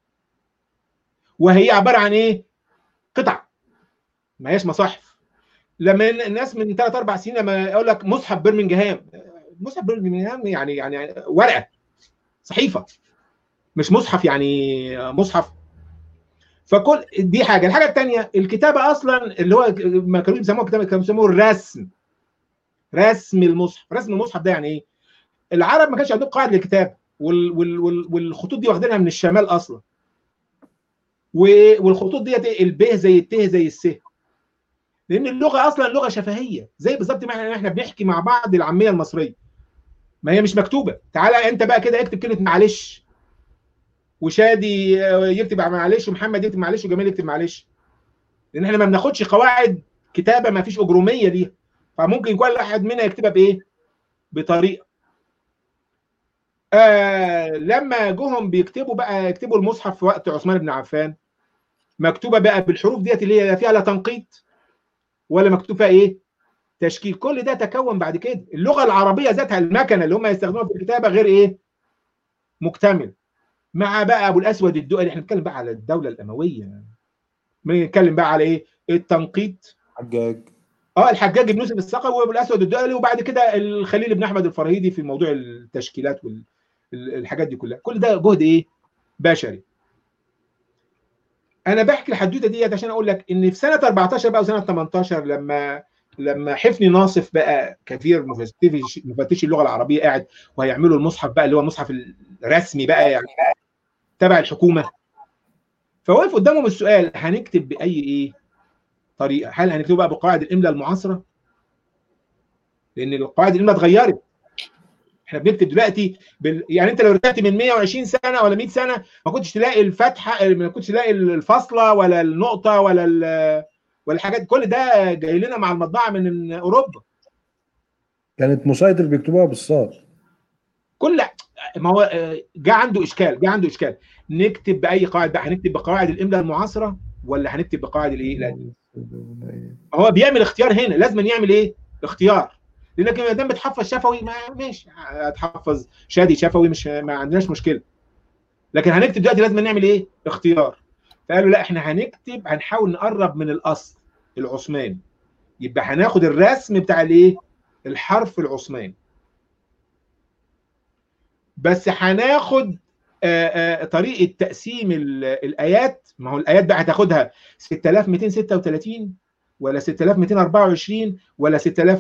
وهي عباره عن ايه قطع ما هيش مصاحف لما الناس من ثلاث اربع سنين لما يقول لك مصحف برمنجهام مصحف برمنجهام يعني يعني ورقه صحيفه مش مصحف يعني مصحف فكل دي حاجه الحاجه الثانيه الكتابه اصلا اللي هو ما كانوا بيسموها كتابه كانوا بيسموه الرسم رسم المصحف رسم المصحف ده يعني ايه العرب ما كانش عندهم قواعد للكتابه وال وال وال والخطوط دي واخدينها من الشمال اصلا والخطوط ديت الب زي الت زي الس لان اللغه اصلا لغه شفهيه زي بالظبط ما احنا بنحكي مع بعض العاميه المصريه ما هي مش مكتوبه تعالى انت بقى كده اكتب كلمه معلش وشادي يكتب معلش ومحمد يكتب معلش وجمال يكتب معلش لان احنا ما بناخدش قواعد كتابه ما فيش اجروميه ليها فممكن كل واحد منا يكتبها بايه بطريقه آه لما جوهم بيكتبوا بقى يكتبوا المصحف في وقت عثمان بن عفان مكتوبه بقى بالحروف ديت اللي هي فيها لا تنقيط ولا مكتوب فيها ايه تشكيل كل ده تكون بعد كده اللغه العربيه ذاتها المكنه اللي هم يستخدموها في الكتابه غير ايه مكتمل مع بقى ابو الاسود الدؤلي احنا بنتكلم بقى على الدوله الامويه بنتكلم بقى على ايه التنقيط حجاج اه الحجاج بن يوسف الثقفي وابو الاسود الدؤلي وبعد كده الخليل بن احمد الفراهيدي في موضوع التشكيلات والحاجات دي كلها كل ده جهد ايه بشري انا بحكي الحدوته ديت عشان اقول لك ان في سنه 14 بقى وسنه 18 لما لما حفني ناصف بقى كثير مفتش مفتش اللغه العربيه قاعد وهيعملوا المصحف بقى اللي هو المصحف الرسمي بقى يعني تبع الحكومه فوقف قدامهم السؤال هنكتب باي ايه طريقه هل هنكتبه بقى بقواعد الاملاء المعاصره لان القواعد الاملاء اتغيرت احنا بنكتب دلوقتي بال... يعني انت لو رجعت من 120 سنه ولا 100 سنه ما كنتش تلاقي الفتحه ما كنتش تلاقي الفاصله ولا النقطه ولا ال... ولا الحاجات كل ده جاي لنا مع المطبعه من اوروبا كانت مسيطر بيكتبوها بالصاد كل ما هو جه عنده اشكال جه عنده اشكال نكتب باي قواعد بقى هنكتب بقواعد الاملاء المعاصره ولا هنكتب بقواعد الايه القديمه هو بيعمل اختيار هنا لازم يعمل ايه اختيار لانك ما دام بتحفظ شفوي ما ماشي هتحفظ شادي شفوي مش ما عندناش مشكله لكن هنكتب دلوقتي لازم نعمل ايه اختيار فقالوا لا احنا هنكتب هنحاول نقرب من الاصل العثماني يبقى هناخد الرسم بتاع الايه الحرف العثماني بس هناخد آآ آآ طريقه تقسيم الايات ما هو الايات بقى هتاخدها 6236 ولا 6224 ولا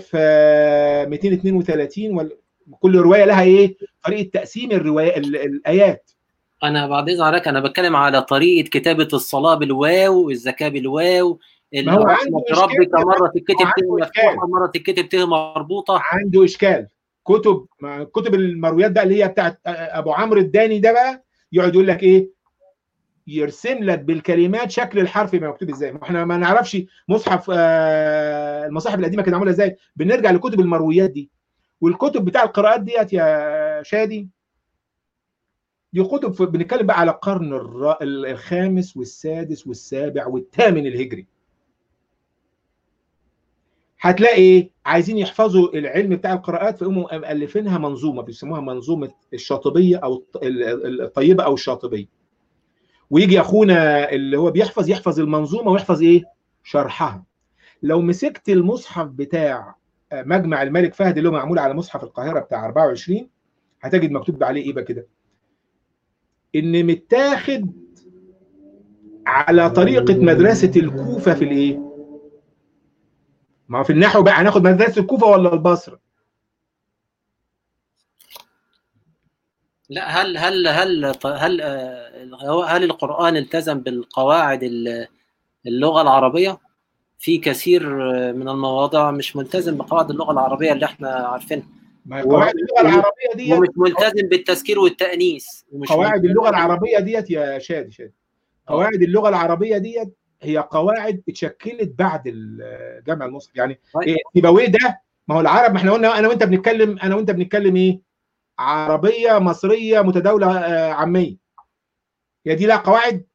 6232 ولا كل روايه لها ايه طريقه تقسيم الروايه الايات انا بعد اذن حضرتك انا بتكلم على طريقه كتابه الصلاه بالواو الزكاه بالواو ما هو عنده ربك مره تتكتب ت مفتوحه مره تتكتب ت مربوطه عنده اشكال كتب كتب المرويات بقى اللي هي بتاعت ابو عمرو الداني ده بقى يقعد يقول لك ايه يرسم لك بالكلمات شكل الحرف يبقى مكتوب ازاي ما احنا ما نعرفش مصحف آه المصاحف القديمه كانت معموله ازاي بنرجع لكتب المرويات دي والكتب بتاع القراءات ديت يا شادي دي كتب بنتكلم بقى على القرن الخامس والسادس والسابع والثامن الهجري هتلاقي ايه عايزين يحفظوا العلم بتاع القراءات فيقوموا مؤلفينها منظومه بيسموها منظومه الشاطبيه او الطيبه او الشاطبيه ويجي اخونا اللي هو بيحفظ يحفظ المنظومه ويحفظ ايه شرحها لو مسكت المصحف بتاع مجمع الملك فهد اللي هو معمول على مصحف القاهره بتاع 24 هتجد مكتوب عليه ايه بقى كده ان متاخد على طريقه مدرسه الكوفه في الايه ما هو في النحو بقى هناخد مدرسه الكوفه ولا البصره لا هل هل هل هل هل القرآن التزم بالقواعد اللغة العربية؟ في كثير من المواضع مش ملتزم بقواعد اللغة العربية اللي احنا عارفينها. ما قواعد اللغة العربية ديت ومش ملتزم بالتذكير والتأنيث. قواعد اللغة العربية ديت يا شادي شادي. قواعد اللغة العربية ديت هي قواعد اتشكلت بعد جمع المصحف يعني طيب. سيبويه ده ما هو العرب ما احنا قلنا انا وانت بنتكلم انا وانت بنتكلم ايه؟ عربيه مصريه متداوله عاميه هي دي لها قواعد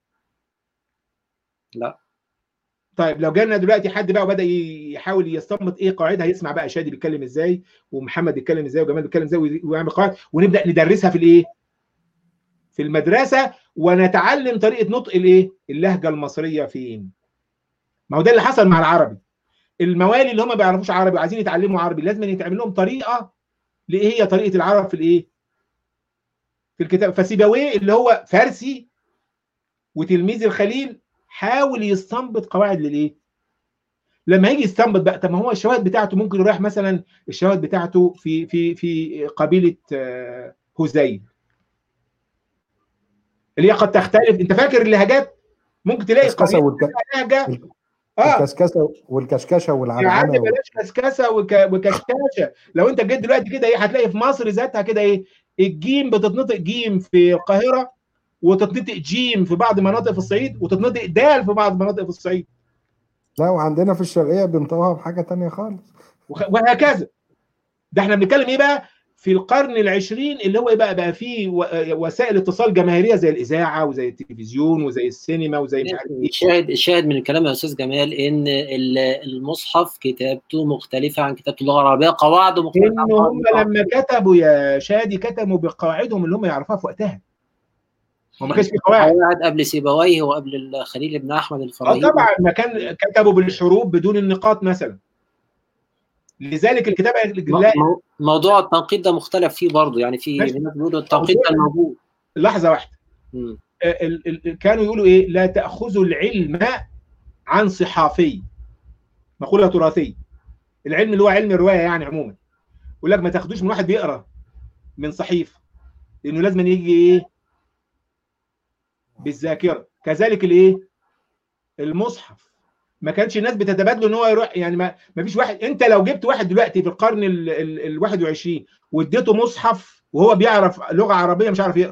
لا طيب لو جالنا دلوقتي حد بقى وبدا يحاول يستنبط ايه قواعدها يسمع بقى شادي بيتكلم ازاي ومحمد بيتكلم ازاي وجمال بيتكلم ازاي ويعمل قواعد ونبدا ندرسها في الايه في المدرسه ونتعلم طريقه نطق الايه اللهجه المصريه فين ما هو ده اللي حصل مع العربي الموالي اللي هم ما بيعرفوش عربي وعايزين يتعلموا عربي لازم يتعمل لهم طريقه لايه هي طريقه العرب في الايه في الكتاب فسيبويه اللي هو فارسي وتلميذ الخليل حاول يستنبط قواعد للايه لما يجي يستنبط بقى طب ما هو الشواهد بتاعته ممكن يروح مثلا الشواهد بتاعته في في في قبيله آه، هذيل اللي هي قد تختلف انت فاكر اللهجات ممكن تلاقي الكسكسه قبيله والك... لهجه اه الكسكسه والكشكشه يا عم والعنعنه وال... بلاش كسكسه وك... وكشكاشه لو انت جيت دلوقتي كده ايه هتلاقي في مصر ذاتها كده ايه الجيم بتتنطق جيم في القاهره وتتنطق جيم في بعض مناطق في الصعيد وتتنطق دال في بعض مناطق في الصعيد لا وعندنا في الشرقيه بينطقوها بحاجه تانية خالص وخ- وهكذا ده احنا بنتكلم ايه بقى في القرن العشرين اللي هو إيه بقى بقى فيه و- وسائل اتصال جماهيريه زي الاذاعه وزي التلفزيون وزي السينما وزي مش عارف ايه الشاهد الشاهد من الكلام يا استاذ جمال ان ال- المصحف كتابته مختلفه عن كتابه اللغه العربيه قواعده مختلفه ان عن هم قواعد لما كتبوا يا شادي كتبوا بقواعدهم اللي هم يعرفوها في وقتها هو ما كانش في قواعد قواعد قبل سيبويه وقبل الخليل بن احمد اه الفراهيدي طبعا ما كان كتبوا بالحروف بدون النقاط مثلا لذلك الكتابه مو- لا مو- موضوع التنقيط ده مختلف فيه برضه يعني في ماشي. ناس بيقولوا التنقيط كان موجود لحظه واحده مم. ال- ال- كانوا يقولوا ايه لا تاخذوا العلم عن صحافي مقوله تراثيه العلم اللي هو علم الروايه يعني عموما يقول لك ما تاخدوش من واحد بيقرا من صحيف لانه لازم يجي ايه بالذاكره كذلك الايه المصحف ما كانش الناس بتتبادلوا ان هو يروح يعني ما, ما فيش واحد انت لو جبت واحد دلوقتي في القرن ال ال- ال 21 واديته مصحف وهو بيعرف لغه عربيه مش عارف يقرا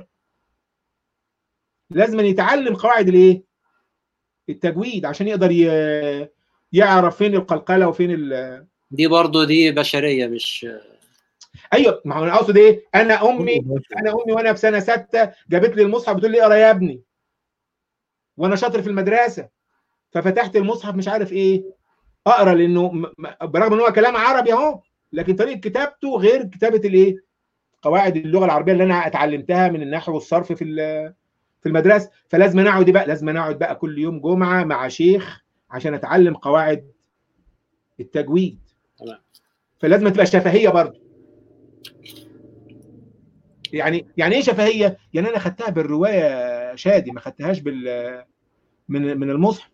لازم يتعلم قواعد الايه التجويد عشان يقدر ي- يعرف فين القلقله وفين ال... دي برضه دي بشريه مش ايوه ما هو انا اقصد ايه انا امي انا امي وانا في سنه سته جابت لي المصحف بتقول لي اقرا يا ابني وانا شاطر في المدرسه ففتحت المصحف مش عارف ايه اقرا لانه م- م- برغم ان هو كلام عربي اهو لكن طريقه كتابته غير كتابه الايه قواعد اللغه العربيه اللي انا اتعلمتها من النحو والصرف في ال- في المدرسه فلازم أنا اقعد بقى لازم أنا اقعد بقى كل يوم جمعه مع شيخ عشان اتعلم قواعد التجويد تمام. فلازم تبقى شفهيه برضه يعني يعني ايه شفهيه؟ يعني انا خدتها بالروايه شادي ما خدتهاش بال من من المصحف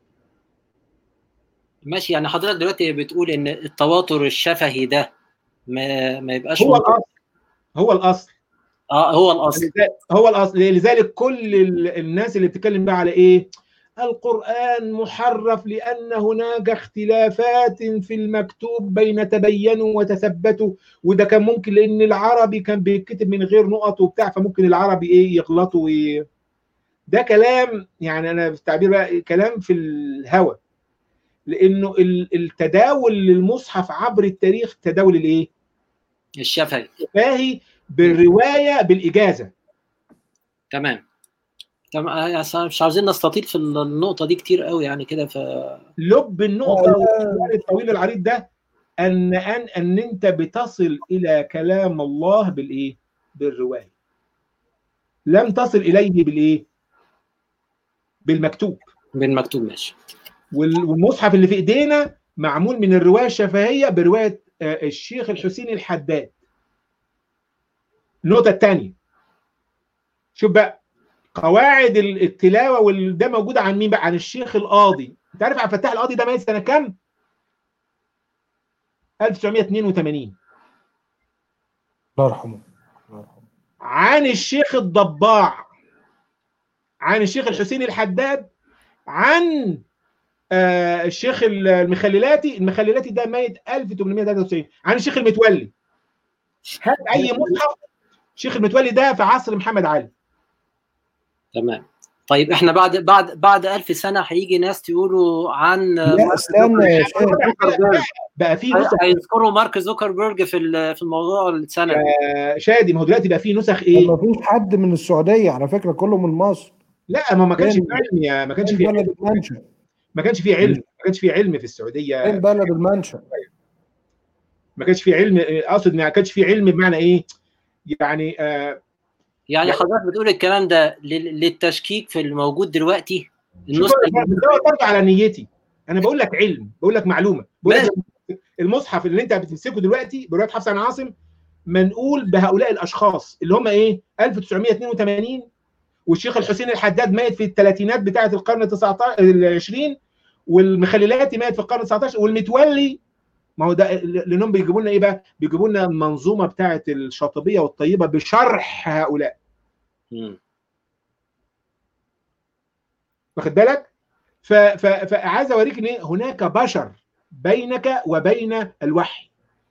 ماشي يعني حضرتك دلوقتي بتقول ان التواتر الشفهي ده ما ما يبقاش هو موجود. الاصل هو الاصل اه هو الاصل هو الاصل لذلك كل ال- الناس اللي بتتكلم بقى على ايه القرآن محرف لأن هناك اختلافات في المكتوب بين تبينوا وتثبتوا وده كان ممكن لأن العربي كان بيتكتب من غير نقط وبتاع فممكن العربي إيه يغلطوا وي... ده كلام يعني أنا في التعبير بقى كلام في الهوى لأنه ال- التداول للمصحف عبر التاريخ تداول الإيه؟ الشفهي الشفاهي بالرواية بالإجازة تمام تمام آه، يعني مش عاوزين نستطيل في النقطه دي كتير قوي يعني كده ف لب النقطة والسؤال الطويل العريض ده أن أن أن أنت بتصل إلى كلام الله بالإيه؟ بالرواية. لم تصل إليه بالإيه؟ بالمكتوب. بالمكتوب ماشي وال- والمصحف اللي في إيدينا معمول من الرواية الشفهية برواية آه، الشيخ الحسين الحداد. النقطة الثانية. شوف بقى قواعد ال- التلاوة وال- ده موجودة عن مين بقى؟ عن الشيخ القاضي. أنت عارف عبد الفتاح القاضي ده ميت سنة كام؟ 1982 الله يرحمه الله يرحمه عن الشيخ الضباع عن الشيخ الحسين الحداد عن آه الشيخ المخللاتي المخللاتي ده ميت 1893 عن الشيخ المتولي هات اي مصحف الشيخ المتولي ده في عصر محمد علي تمام طيب احنا بعد بعد بعد ألف سنه هيجي ناس يقولوا عن لا استنى يا شيخ بقى في نسخ هيذكروا مارك زوكربيرج في ال- في الموضوع السنه آه، شادي ما هو دلوقتي بقى في نسخ ايه؟ ما فيش حد من السعوديه على فكره كله من مصر لا ما ما كانش في فين؟ علم يا ما كانش فين في علم بلد المنشا ما كانش في علم ما كانش في علم في السعوديه فين بلد المنشا ما كانش في علم اقصد ما كانش في علم بمعنى ايه؟ يعني آه يعني لا. حضرتك بتقول الكلام ده لل- للتشكيك في الموجود دلوقتي شوف النسخه أنا بدور برضه على نيتي انا بقول لك علم بقول لك معلومه بقول لك المصحف اللي انت بتمسكه دلوقتي بروايه حفص عن عاصم منقول بهؤلاء الاشخاص اللي هم ايه 1982 والشيخ الحسين الحداد مات في الثلاثينات بتاعه القرن 19 العشرين والمخللاتي مات في القرن 19 والمتولي ما هو ده لانهم بيجيبوا لنا ايه بقى؟ بيجيبوا لنا المنظومه بتاعه الشاطبيه والطيبه بشرح هؤلاء مم. واخد بالك؟ ف- ف- فعايز اوريك ان إيه؟ هناك بشر بينك وبين الوحي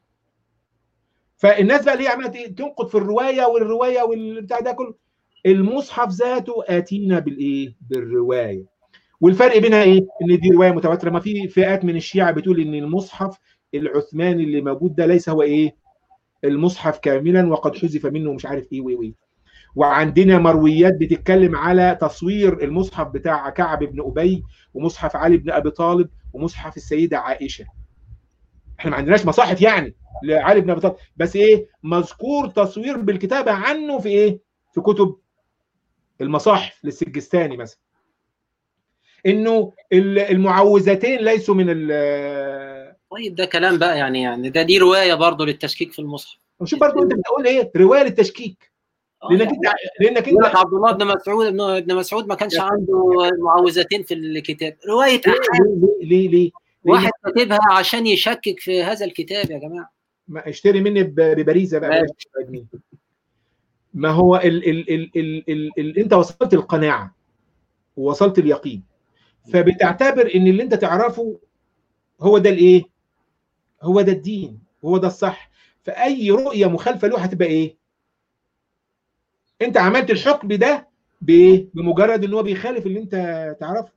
فالناس بقى اللي هي عماله إيه؟ تنقد في الروايه والروايه والبتاع ده كله المصحف ذاته اتينا بالايه؟ بالروايه والفرق بينها ايه؟ ان دي روايه متواتره ما في فئات من الشيعه بتقول ان المصحف العثماني اللي موجود ده ليس هو ايه؟ المصحف كاملا وقد حذف منه مش عارف ايه وايه وايه وعندنا مرويات بتتكلم على تصوير المصحف بتاع كعب بن ابي ومصحف علي بن ابي طالب ومصحف السيده عائشه احنا ما عندناش مصاحف يعني لعلي بن ابي طالب بس ايه مذكور تصوير بالكتابه عنه في ايه في كتب المصاحف للسجستاني مثلا انه ال- المعوذتين ليسوا من ال طيب ده كلام بقى يعني يعني ده دي روايه برضه للتشكيك في المصحف شوف برضه انت بتقول ايه روايه للتشكيك آه، لانك يعني انت لانك يقول لك انت عبد الله بن مسعود ابن ابن مسعود ما كانش عنده معوذتين في الكتاب روايه ليه احاد ليه ليه, ليه؟ لأن واحد كاتبها عشان يشكك في هذا الكتاب يا جماعه ما اشتري مني ب- ببريزه بقى ماشي. بلاش تبقى جنيه. ما هو ال ال ال ال ال ال انت وصلت القناعه ووصلت اليقين فبتعتبر ان اللي انت تعرفه هو ده الايه؟ هو ده الدين هو ده الصح فاي رؤيه مخالفه له هتبقى ايه؟ انت عملت الحكم ده بايه؟ بمجرد ان هو بيخالف اللي انت تعرفه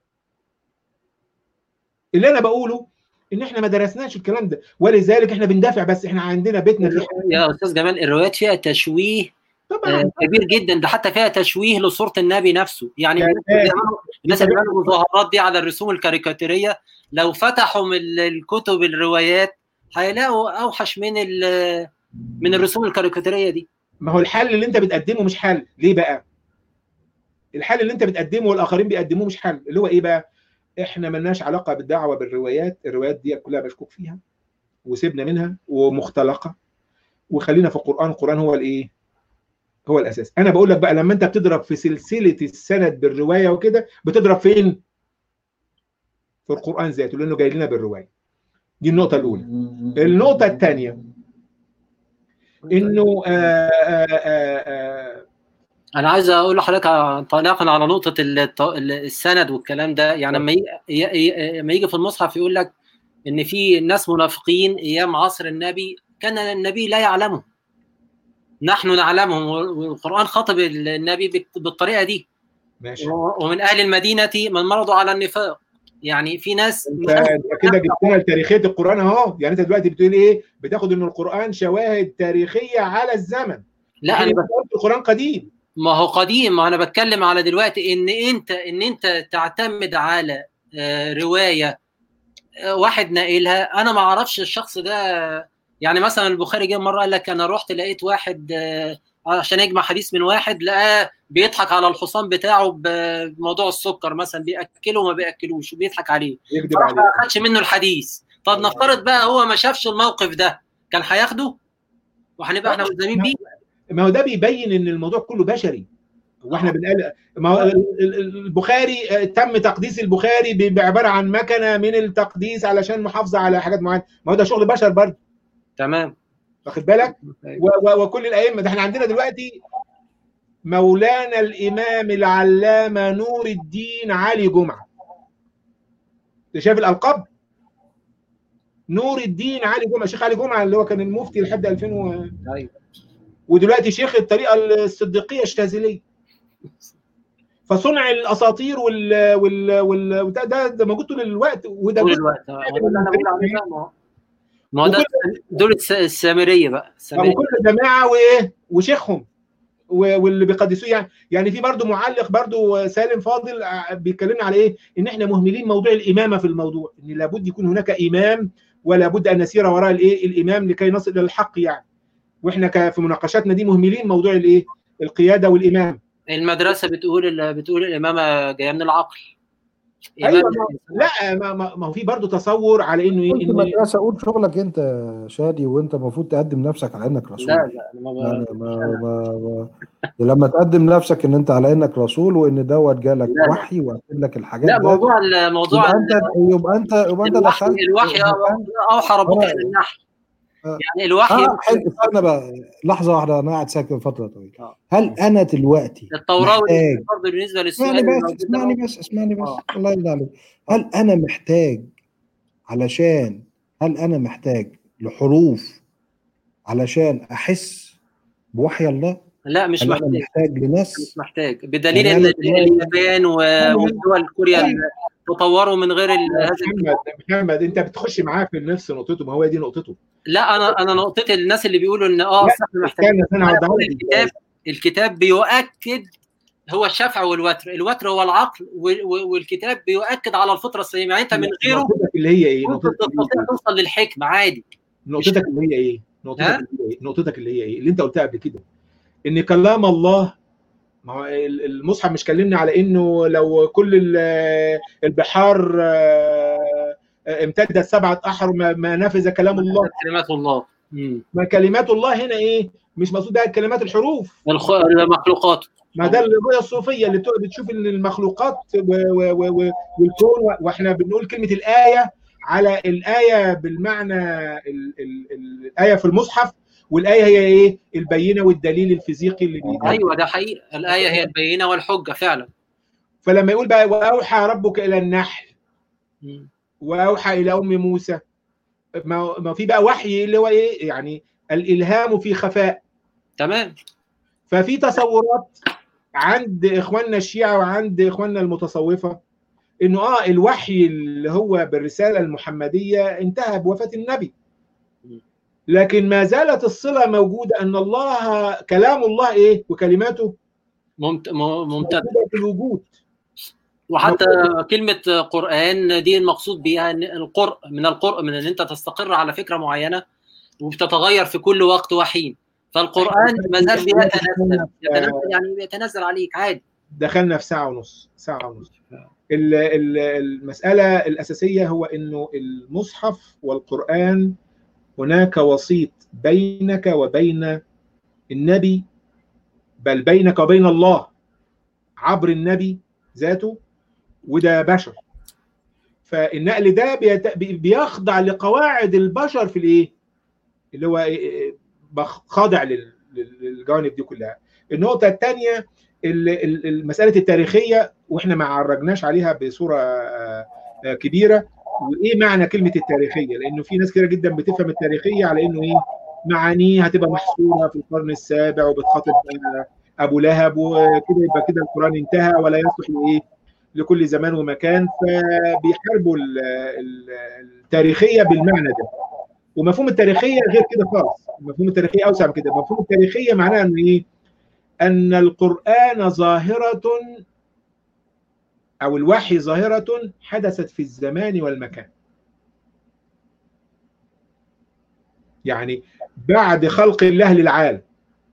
اللي انا بقوله ان احنا ما درسناش الكلام ده ولذلك احنا بندافع بس احنا عندنا بيتنا في يا استاذ جمال الروايات فيها تشويه طبعا آه، كبير جدا ده حتى فيها تشويه لصوره النبي نفسه يعني يا الناس اللي بيعملوا- الناس اللي بيعملوا المظاهرات دي على الرسوم الكاريكاتيريه لو فتحوا من ال- الكتب الروايات هيلاقوا اوحش من ال- من الرسوم الكاريكاتيريه دي ما هو الحل اللي انت بتقدمه مش حل ليه بقى الحل اللي انت بتقدمه والاخرين بيقدموه مش حل اللي هو ايه بقى احنا ملناش علاقه بالدعوه بالروايات الروايات دي كلها مشكوك فيها وسيبنا منها ومختلقه وخلينا في القران القران هو الايه هو الاساس انا بقول لك بقى لما انت بتضرب في سلسله السند بالروايه وكده بتضرب فين في القران ذاته لانه جاي لنا بالروايه دي النقطه الاولى النقطه الثانيه انه آآ آآ آآ انا عايز اقول لحضرتك انطلاقا على نقطه الت- السند والكلام ده يعني لما ي- ي- لما يجي في المصحف يقول لك ان في ناس منافقين ايام عصر النبي كان النبي لا يعلمهم نحن نعلمهم والقران خاطب النبي بت- بالطريقه دي ماشي ومن اهل المدينه من مرضوا على النفاق يعني في ناس انت انت كده جبت لنا تاريخيه القران اهو يعني انت دلوقتي بتقول ايه بتاخد ان القران شواهد تاريخيه على الزمن لا احنا انا ب- بنقول القران قديم ما هو قديم ما انا بتكلم على دلوقتي ان انت ان انت تعتمد على آه، روايه آه، واحد ناقلها انا ما اعرفش الشخص ده يعني مثلا البخاري جه مره قال لك انا رحت لقيت واحد آه، عشان يجمع حديث من واحد لقاه بيضحك على الحصان بتاعه ب- بموضوع السكر مثلا بياكله وما بياكلوش وبيضحك عليه يكذب فراح عليك ما اخدش منه الحديث طب نفترض بقى هو ما شافش الموقف ده كان هياخده وهنبقى احنا ملزمين بيه ما هو ده بيبين ان الموضوع كله بشري واحنا آه. بنقل ما هو ال- ال- البخاري آه، تم تقديس البخاري ب- بعباره عن مكنه من التقديس علشان محافظه على حاجات معينه ما هو ده شغل بشر برضه تمام واخد بالك و- و- وكل الائمه ده احنا عندنا دلوقتي مولانا الامام العلامه نور الدين علي جمعه انت شايف الالقاب نور الدين علي جمعه شيخ علي جمعه اللي هو كان المفتي لحد 2000 و... ايوه ودلوقتي شيخ الطريقه الصديقيه الشاذليه فصنع الاساطير وال وال وال وده- ده, ده موجود طول الوقت وده طول جزء الوقت آه، هو ده اللي انا بقول عليه بقى، ما هو- ما هو ده دول الس- السامريه بقى السامريه وكل جماعه وايه وشيخهم و- واللي بيقدسوه يعني يعني في برضه معلق برضه سالم فاضل ع- بيتكلمنا على ايه ان احنا مهملين موضوع الامامه في الموضوع ان لابد يكون هناك امام ولا بد ان نسير وراء الايه الامام لكي نصل الى الحق يعني واحنا ك- في مناقشاتنا دي مهملين موضوع الايه القياده والامام المدرسه بتقول ال- بتقول الامامه جايه من العقل إيمان ايوه ما لا ما, ما, ما هو في برضه تصور على انه إيه قلت انه مدرسه قول شغلك انت يا شادي وانت المفروض تقدم نفسك على انك رسول لا لا أنا ما يعني ب- ما ما ما لما تقدم نفسك ان انت على انك رسول وان دوت جالك لا، لا. وحي واكد لك الحاجات لا ده موضوع الموضوع يبقى انت يبقى انت يبقى انت الوحي دخلت الوحي في مكان- اوحى ربك آه. الى النحل آه. يعني الوحي اه حلو استنى بقى لحظه واحده انا قاعد ساكت فتره طويله آه. هل انا دلوقتي التوراة محتاج برضه بالنسبه للسؤال اسمعني اللي بس موجود ده، اسمعني بس اسمعني بس آه. الله يرضى عليك هل انا محتاج علشان هل انا محتاج لحروف علشان احس بوحي الله لا مش هل انا محتاج محتاج مش لناس محتاج بدليل يعني ان أنا دلوقتي- اليابان و- ودول كوريا تطوروا من غير ال- هذا محمد محمد انت بتخش معاه في نفس نقطته ما هو دي نقطته لا انا انا نقطتي الناس اللي بيقولوا ان اه لا، أصل احنا محتاجين استنى انا أنا هوضحها بقول لك الكتاب الكتاب بيؤكد هو الشفع والوتر الوتر هو العقل وال- وال- والكتاب بيؤكد على الفطره السليمه يعني انت من غيره نقطتك اللي هي ايه؟ ممكن نقطتك اللي هي تستطيع إيه؟ توصل للحكمه عادي نقطتك اللي هي ايه؟ نقطتك ها؟ اللي هي ايه؟ نقطتك اللي هي ايه؟ اللي انت قلتها قبل كده ان كلام الله ما هو ال- المصحف مش كلمنا على انه لو كل ال- البحار آه، آه، امتدت سبعه احر ما ما نفذ كلام الله كلمات الله مم. ما كلمات الله هنا ايه؟ مش مقصود بها كلمات الحروف الخ- المخلوقات ما ده الرؤيه الصوفيه اللي بتقعد بتشوف ان المخلوقات و و و و والكون و- واحنا بنقول كلمه الايه على الايه بالمعنى ال ال ال الايه في المصحف والايه هي ايه؟ البينه والدليل الفيزيقي اللي بيجي ايوه ده حقيقه الايه هي البينه والحجه فعلا فلما يقول بقى واوحى ربك الى النحل مم. واوحى الى ام موسى ما ما في بقى وحي اللي هو ايه؟ يعني الالهام في خفاء تمام ففي تصورات عند اخواننا الشيعه وعند اخواننا المتصوفه انه اه الوحي اللي هو بالرساله المحمديه انتهى بوفاه النبي لكن ما زالت الصله موجوده ان الله كلام الله ايه وكلماته ممت... م- ممتاز موجوده في الوجود وحتى كلمة قرآن دي المقصود بها إن القرء من القرء من ان انت تستقر على فكرة معينة وبتتغير في كل وقت وحين فالقرآن ما زال بيتنزل يتنزل يعني بيتنزل عليك عادي دخلنا في ساعه ونص ساعه ونص ال- ال- المساله الاساسيه هو انه المصحف والقران هناك وسيط بينك وبين النبي بل بينك وبين الله عبر النبي ذاته وده بشر فالنقل ده بيت- بي- بيخضع لقواعد البشر في الايه اللي هو إيه- بخ- خاضع لل- لل- للجوانب دي كلها النقطه الثانيه المساله التاريخيه واحنا ما عرجناش عليها بصوره آه، آه، كبيره وايه معنى كلمه التاريخيه لانه في ناس كتير جدا بتفهم التاريخيه على انه ايه معانيه هتبقى محصوره في القرن السابع وبتخاطب آه، ابو لهب وكده يبقى كده القران انتهى ولا يصلح لايه لكل زمان ومكان فبيحاربوا ال- ال- التاريخيه بالمعنى ده ومفهوم التاريخيه غير كده خالص مفهوم التاريخيه اوسع من كده مفهوم التاريخيه معناها انه ايه ان القران ظاهره او الوحي ظاهره حدثت في الزمان والمكان يعني بعد خلق الله للعالم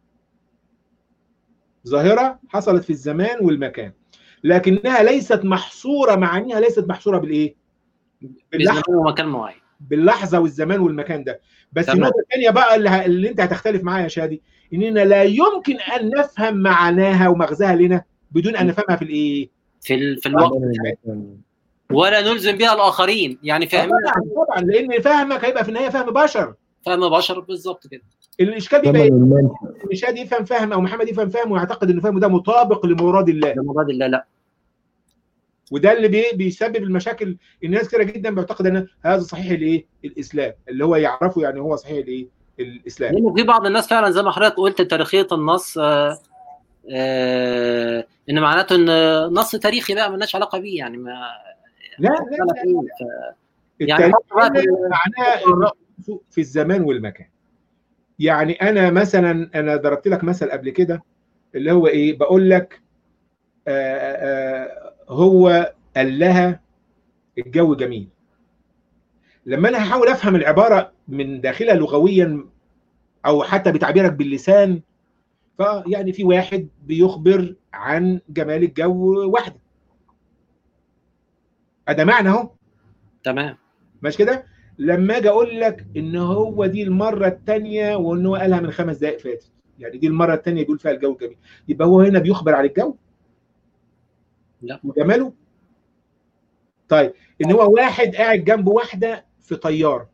ظاهره حصلت في الزمان والمكان لكنها ليست محصوره معانيها ليست محصوره بالايه باللحظه بزمان ومكان معين باللحظه والزمان والمكان ده بس تمام. النقطه الثانيه بقى اللي, ه- اللي انت هتختلف معايا يا شادي اننا لا يمكن ان نفهم معناها ومغزاها لنا بدون ان نفهمها في الايه في ال... في الوقت المكان. ولا نلزم بها الاخرين يعني فاهمين طبعا طبعا لان فهمك هيبقى في النهايه فهم بشر فهم بشر بالظبط كده الاشكال ثمن بيبقى إيه؟ المنفى ان شادي يفهم فهم او محمد يفهم فهم ويعتقد ان فهمه ده مطابق لمراد الله لمراد الله لا وده اللي بي بيسبب المشاكل الناس كتير جدا بيعتقد ان هذا صحيح الايه الاسلام اللي هو يعرفه يعني هو صحيح الايه الاسلام لانه في بعض الناس فعلا زي ما حضرتك قلت تاريخيه النص آه آه ان معناته ان نص تاريخي بقى مالناش علاقه بيه يعني ما لا لا, لا لا, فيه. ف- يعني التاريخ حتى بقى في- معناه الرأس في الزمان والمكان يعني انا مثلا انا ضربت لك مثل قبل كده اللي هو ايه بقول لك آآ آآ هو قال لها الجو جميل لما انا هحاول افهم العباره من داخلها لغويا او حتى بتعبيرك باللسان فيعني في واحد بيخبر عن جمال الجو واحده ده معنى اهو تمام ماشي كده لما اجي اقول لك ان هو دي المره الثانيه وان هو قالها من خمس دقائق فاتت يعني دي المره الثانيه يقول فيها الجو جميل يبقى هو هنا بيخبر عن الجو لا وجماله طيب ان هو واحد قاعد جنب واحده في طياره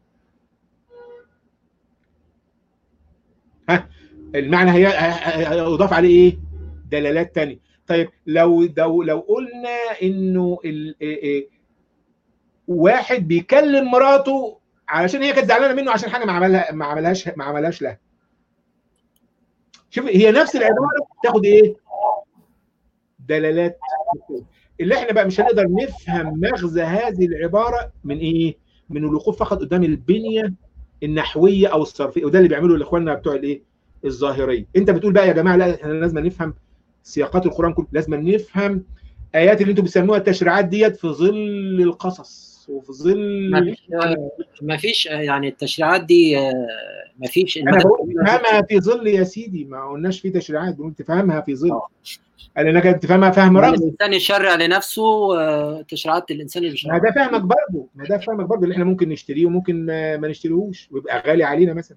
ها المعنى هي هيضاف عليه ايه دلالات تانية طيب لو لو لو قلنا انه ال... إيه إيه واحد بيكلم مراته علشان هي كانت زعلانه منه عشان حاجه ما عملها ما عملهاش ما عملهاش لها شوف هي نفس العباره تاخد ايه دلالات اللي احنا بقى مش هنقدر نفهم مغزى هذه العباره من ايه من الوقوف فقط قدام البنيه النحويه او الصرفيه وده اللي بيعمله الاخواننا بتوع الايه الظاهريه انت بتقول بقى يا جماعه لا احنا لازم نفهم سياقات القران كله لازم نفهم ايات اللي انتم بتسموها التشريعات ديت في ظل القصص وفي ظل ما فيش ما فيش يعني التشريعات دي ما فيش انا بقول تفهمها في ظل يا سيدي ما قلناش في تشريعات بنقول تفهمها في ظل لانك تفهمها فهم رمزي الانسان يشرع لنفسه تشريعات الانسان اللي ما ده فهمك برضه ما ده فهمك برضه اللي احنا ممكن نشتريه وممكن ما نشتريهوش ويبقى غالي علينا مثلا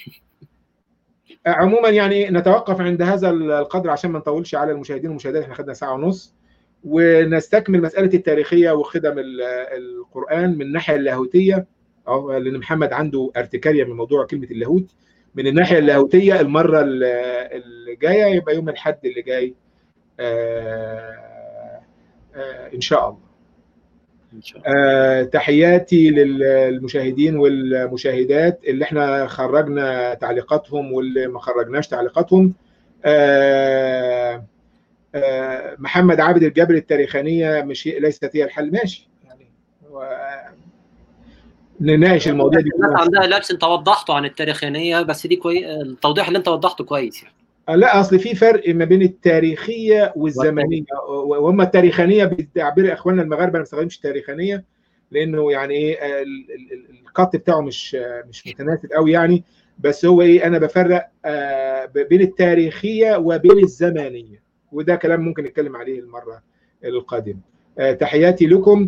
عموما يعني نتوقف عند هذا القدر عشان ما نطولش على المشاهدين والمشاهدات احنا خدنا ساعه ونص ونستكمل مساله التاريخيه وخدم القران من الناحيه اللاهوتيه اه لان محمد عنده ارتكاريه من موضوع كلمه اللاهوت من الناحيه اللاهوتيه المره اللي جايه يبقى يوم الاحد اللي جاي آه آه ان شاء الله آه تحياتي للمشاهدين والمشاهدات اللي احنا خرجنا تعليقاتهم واللي ما خرجناش تعليقاتهم آه آه محمد عابد الجبر التاريخانية مش ليست هي الحل ماشي يعني نناقش الموضوع دي الناس عندها لبس انت وضحته عن التاريخانية بس دي كويس التوضيح اللي انت وضحته كويس يعني لا اصل في فرق ما بين التاريخيه والزمنيه وهم التاريخانيه بتعبير اخواننا المغاربه ما بيستخدمش التاريخانيه لانه يعني ايه القط بتاعه مش مش متناسب قوي يعني بس هو ايه انا بفرق بين التاريخيه وبين الزمانيه وده كلام ممكن نتكلم عليه المره القادمه تحياتي لكم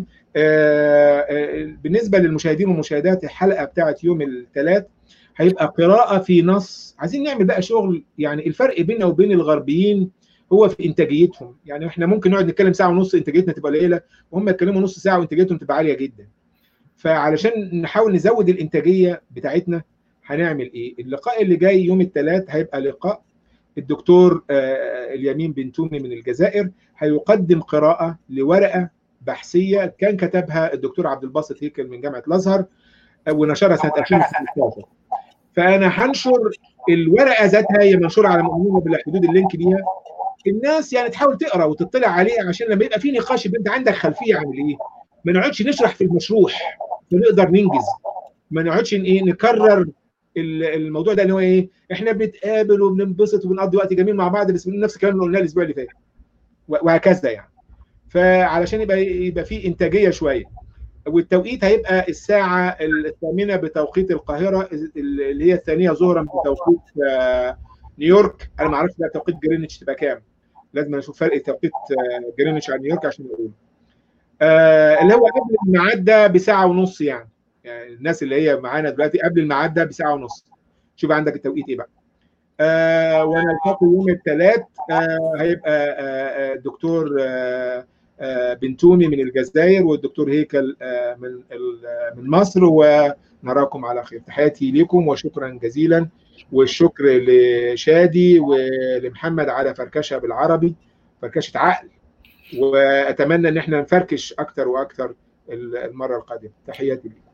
بالنسبه للمشاهدين والمشاهدات الحلقه بتاعت يوم الثلاث هيبقى قراءة في نص عايزين نعمل بقى شغل يعني الفرق بيننا وبين الغربيين هو في انتاجيتهم يعني احنا ممكن نقعد نتكلم ساعة ونص انتاجيتنا تبقى قليلة وهم يتكلموا نص ساعة وانتاجيتهم تبقى عالية جدا فعلشان نحاول نزود الانتاجية بتاعتنا هنعمل ايه اللقاء اللي جاي يوم الثلاث هيبقى لقاء الدكتور آه اليمين بن تومي من الجزائر هيقدم قراءة لورقة بحثية كان كتبها الدكتور عبد الباسط هيكل من جامعة الازهر ونشرها سنة 2015 فانا هنشر الورقه ذاتها هي منشوره على مؤمنين بلا حدود اللينك ليها الناس يعني تحاول تقرا وتطلع عليه عشان لما يبقى في نقاش يبقى انت عندك خلفيه عن ايه ما نقعدش نشرح في المشروح فنقدر ننجز ما نقعدش ايه نكرر الموضوع ده ان هو ايه احنا بنتقابل وبننبسط وبنقضي وقت جميل مع بعض بس نفس الكلام اللي قلناه الاسبوع اللي فات وهكذا يعني فعلشان يبقى يبقى في انتاجيه شويه والتوقيت هيبقى الساعة الثامنة بتوقيت القاهرة اللي هي الثانية ظهرا بتوقيت نيويورك أنا ما أعرفش بقى توقيت جرينتش تبقى كام لازم أشوف فرق توقيت جرينتش عن نيويورك عشان أقول اللي هو قبل الميعاد ده بساعة ونص يعني. يعني الناس اللي هي معانا دلوقتي قبل الميعاد ده بساعة ونص شوف عندك التوقيت إيه بقى آه ونلتقي يوم الثلاث آه هيبقى آه الدكتور آه بنتومي من الجزائر والدكتور هيكل من من مصر ونراكم على خير تحياتي لكم وشكرا جزيلا والشكر لشادي ولمحمد على فركشه بالعربي فركشه عقل واتمنى ان احنا نفركش اكتر واكتر المره القادمه تحياتي لكم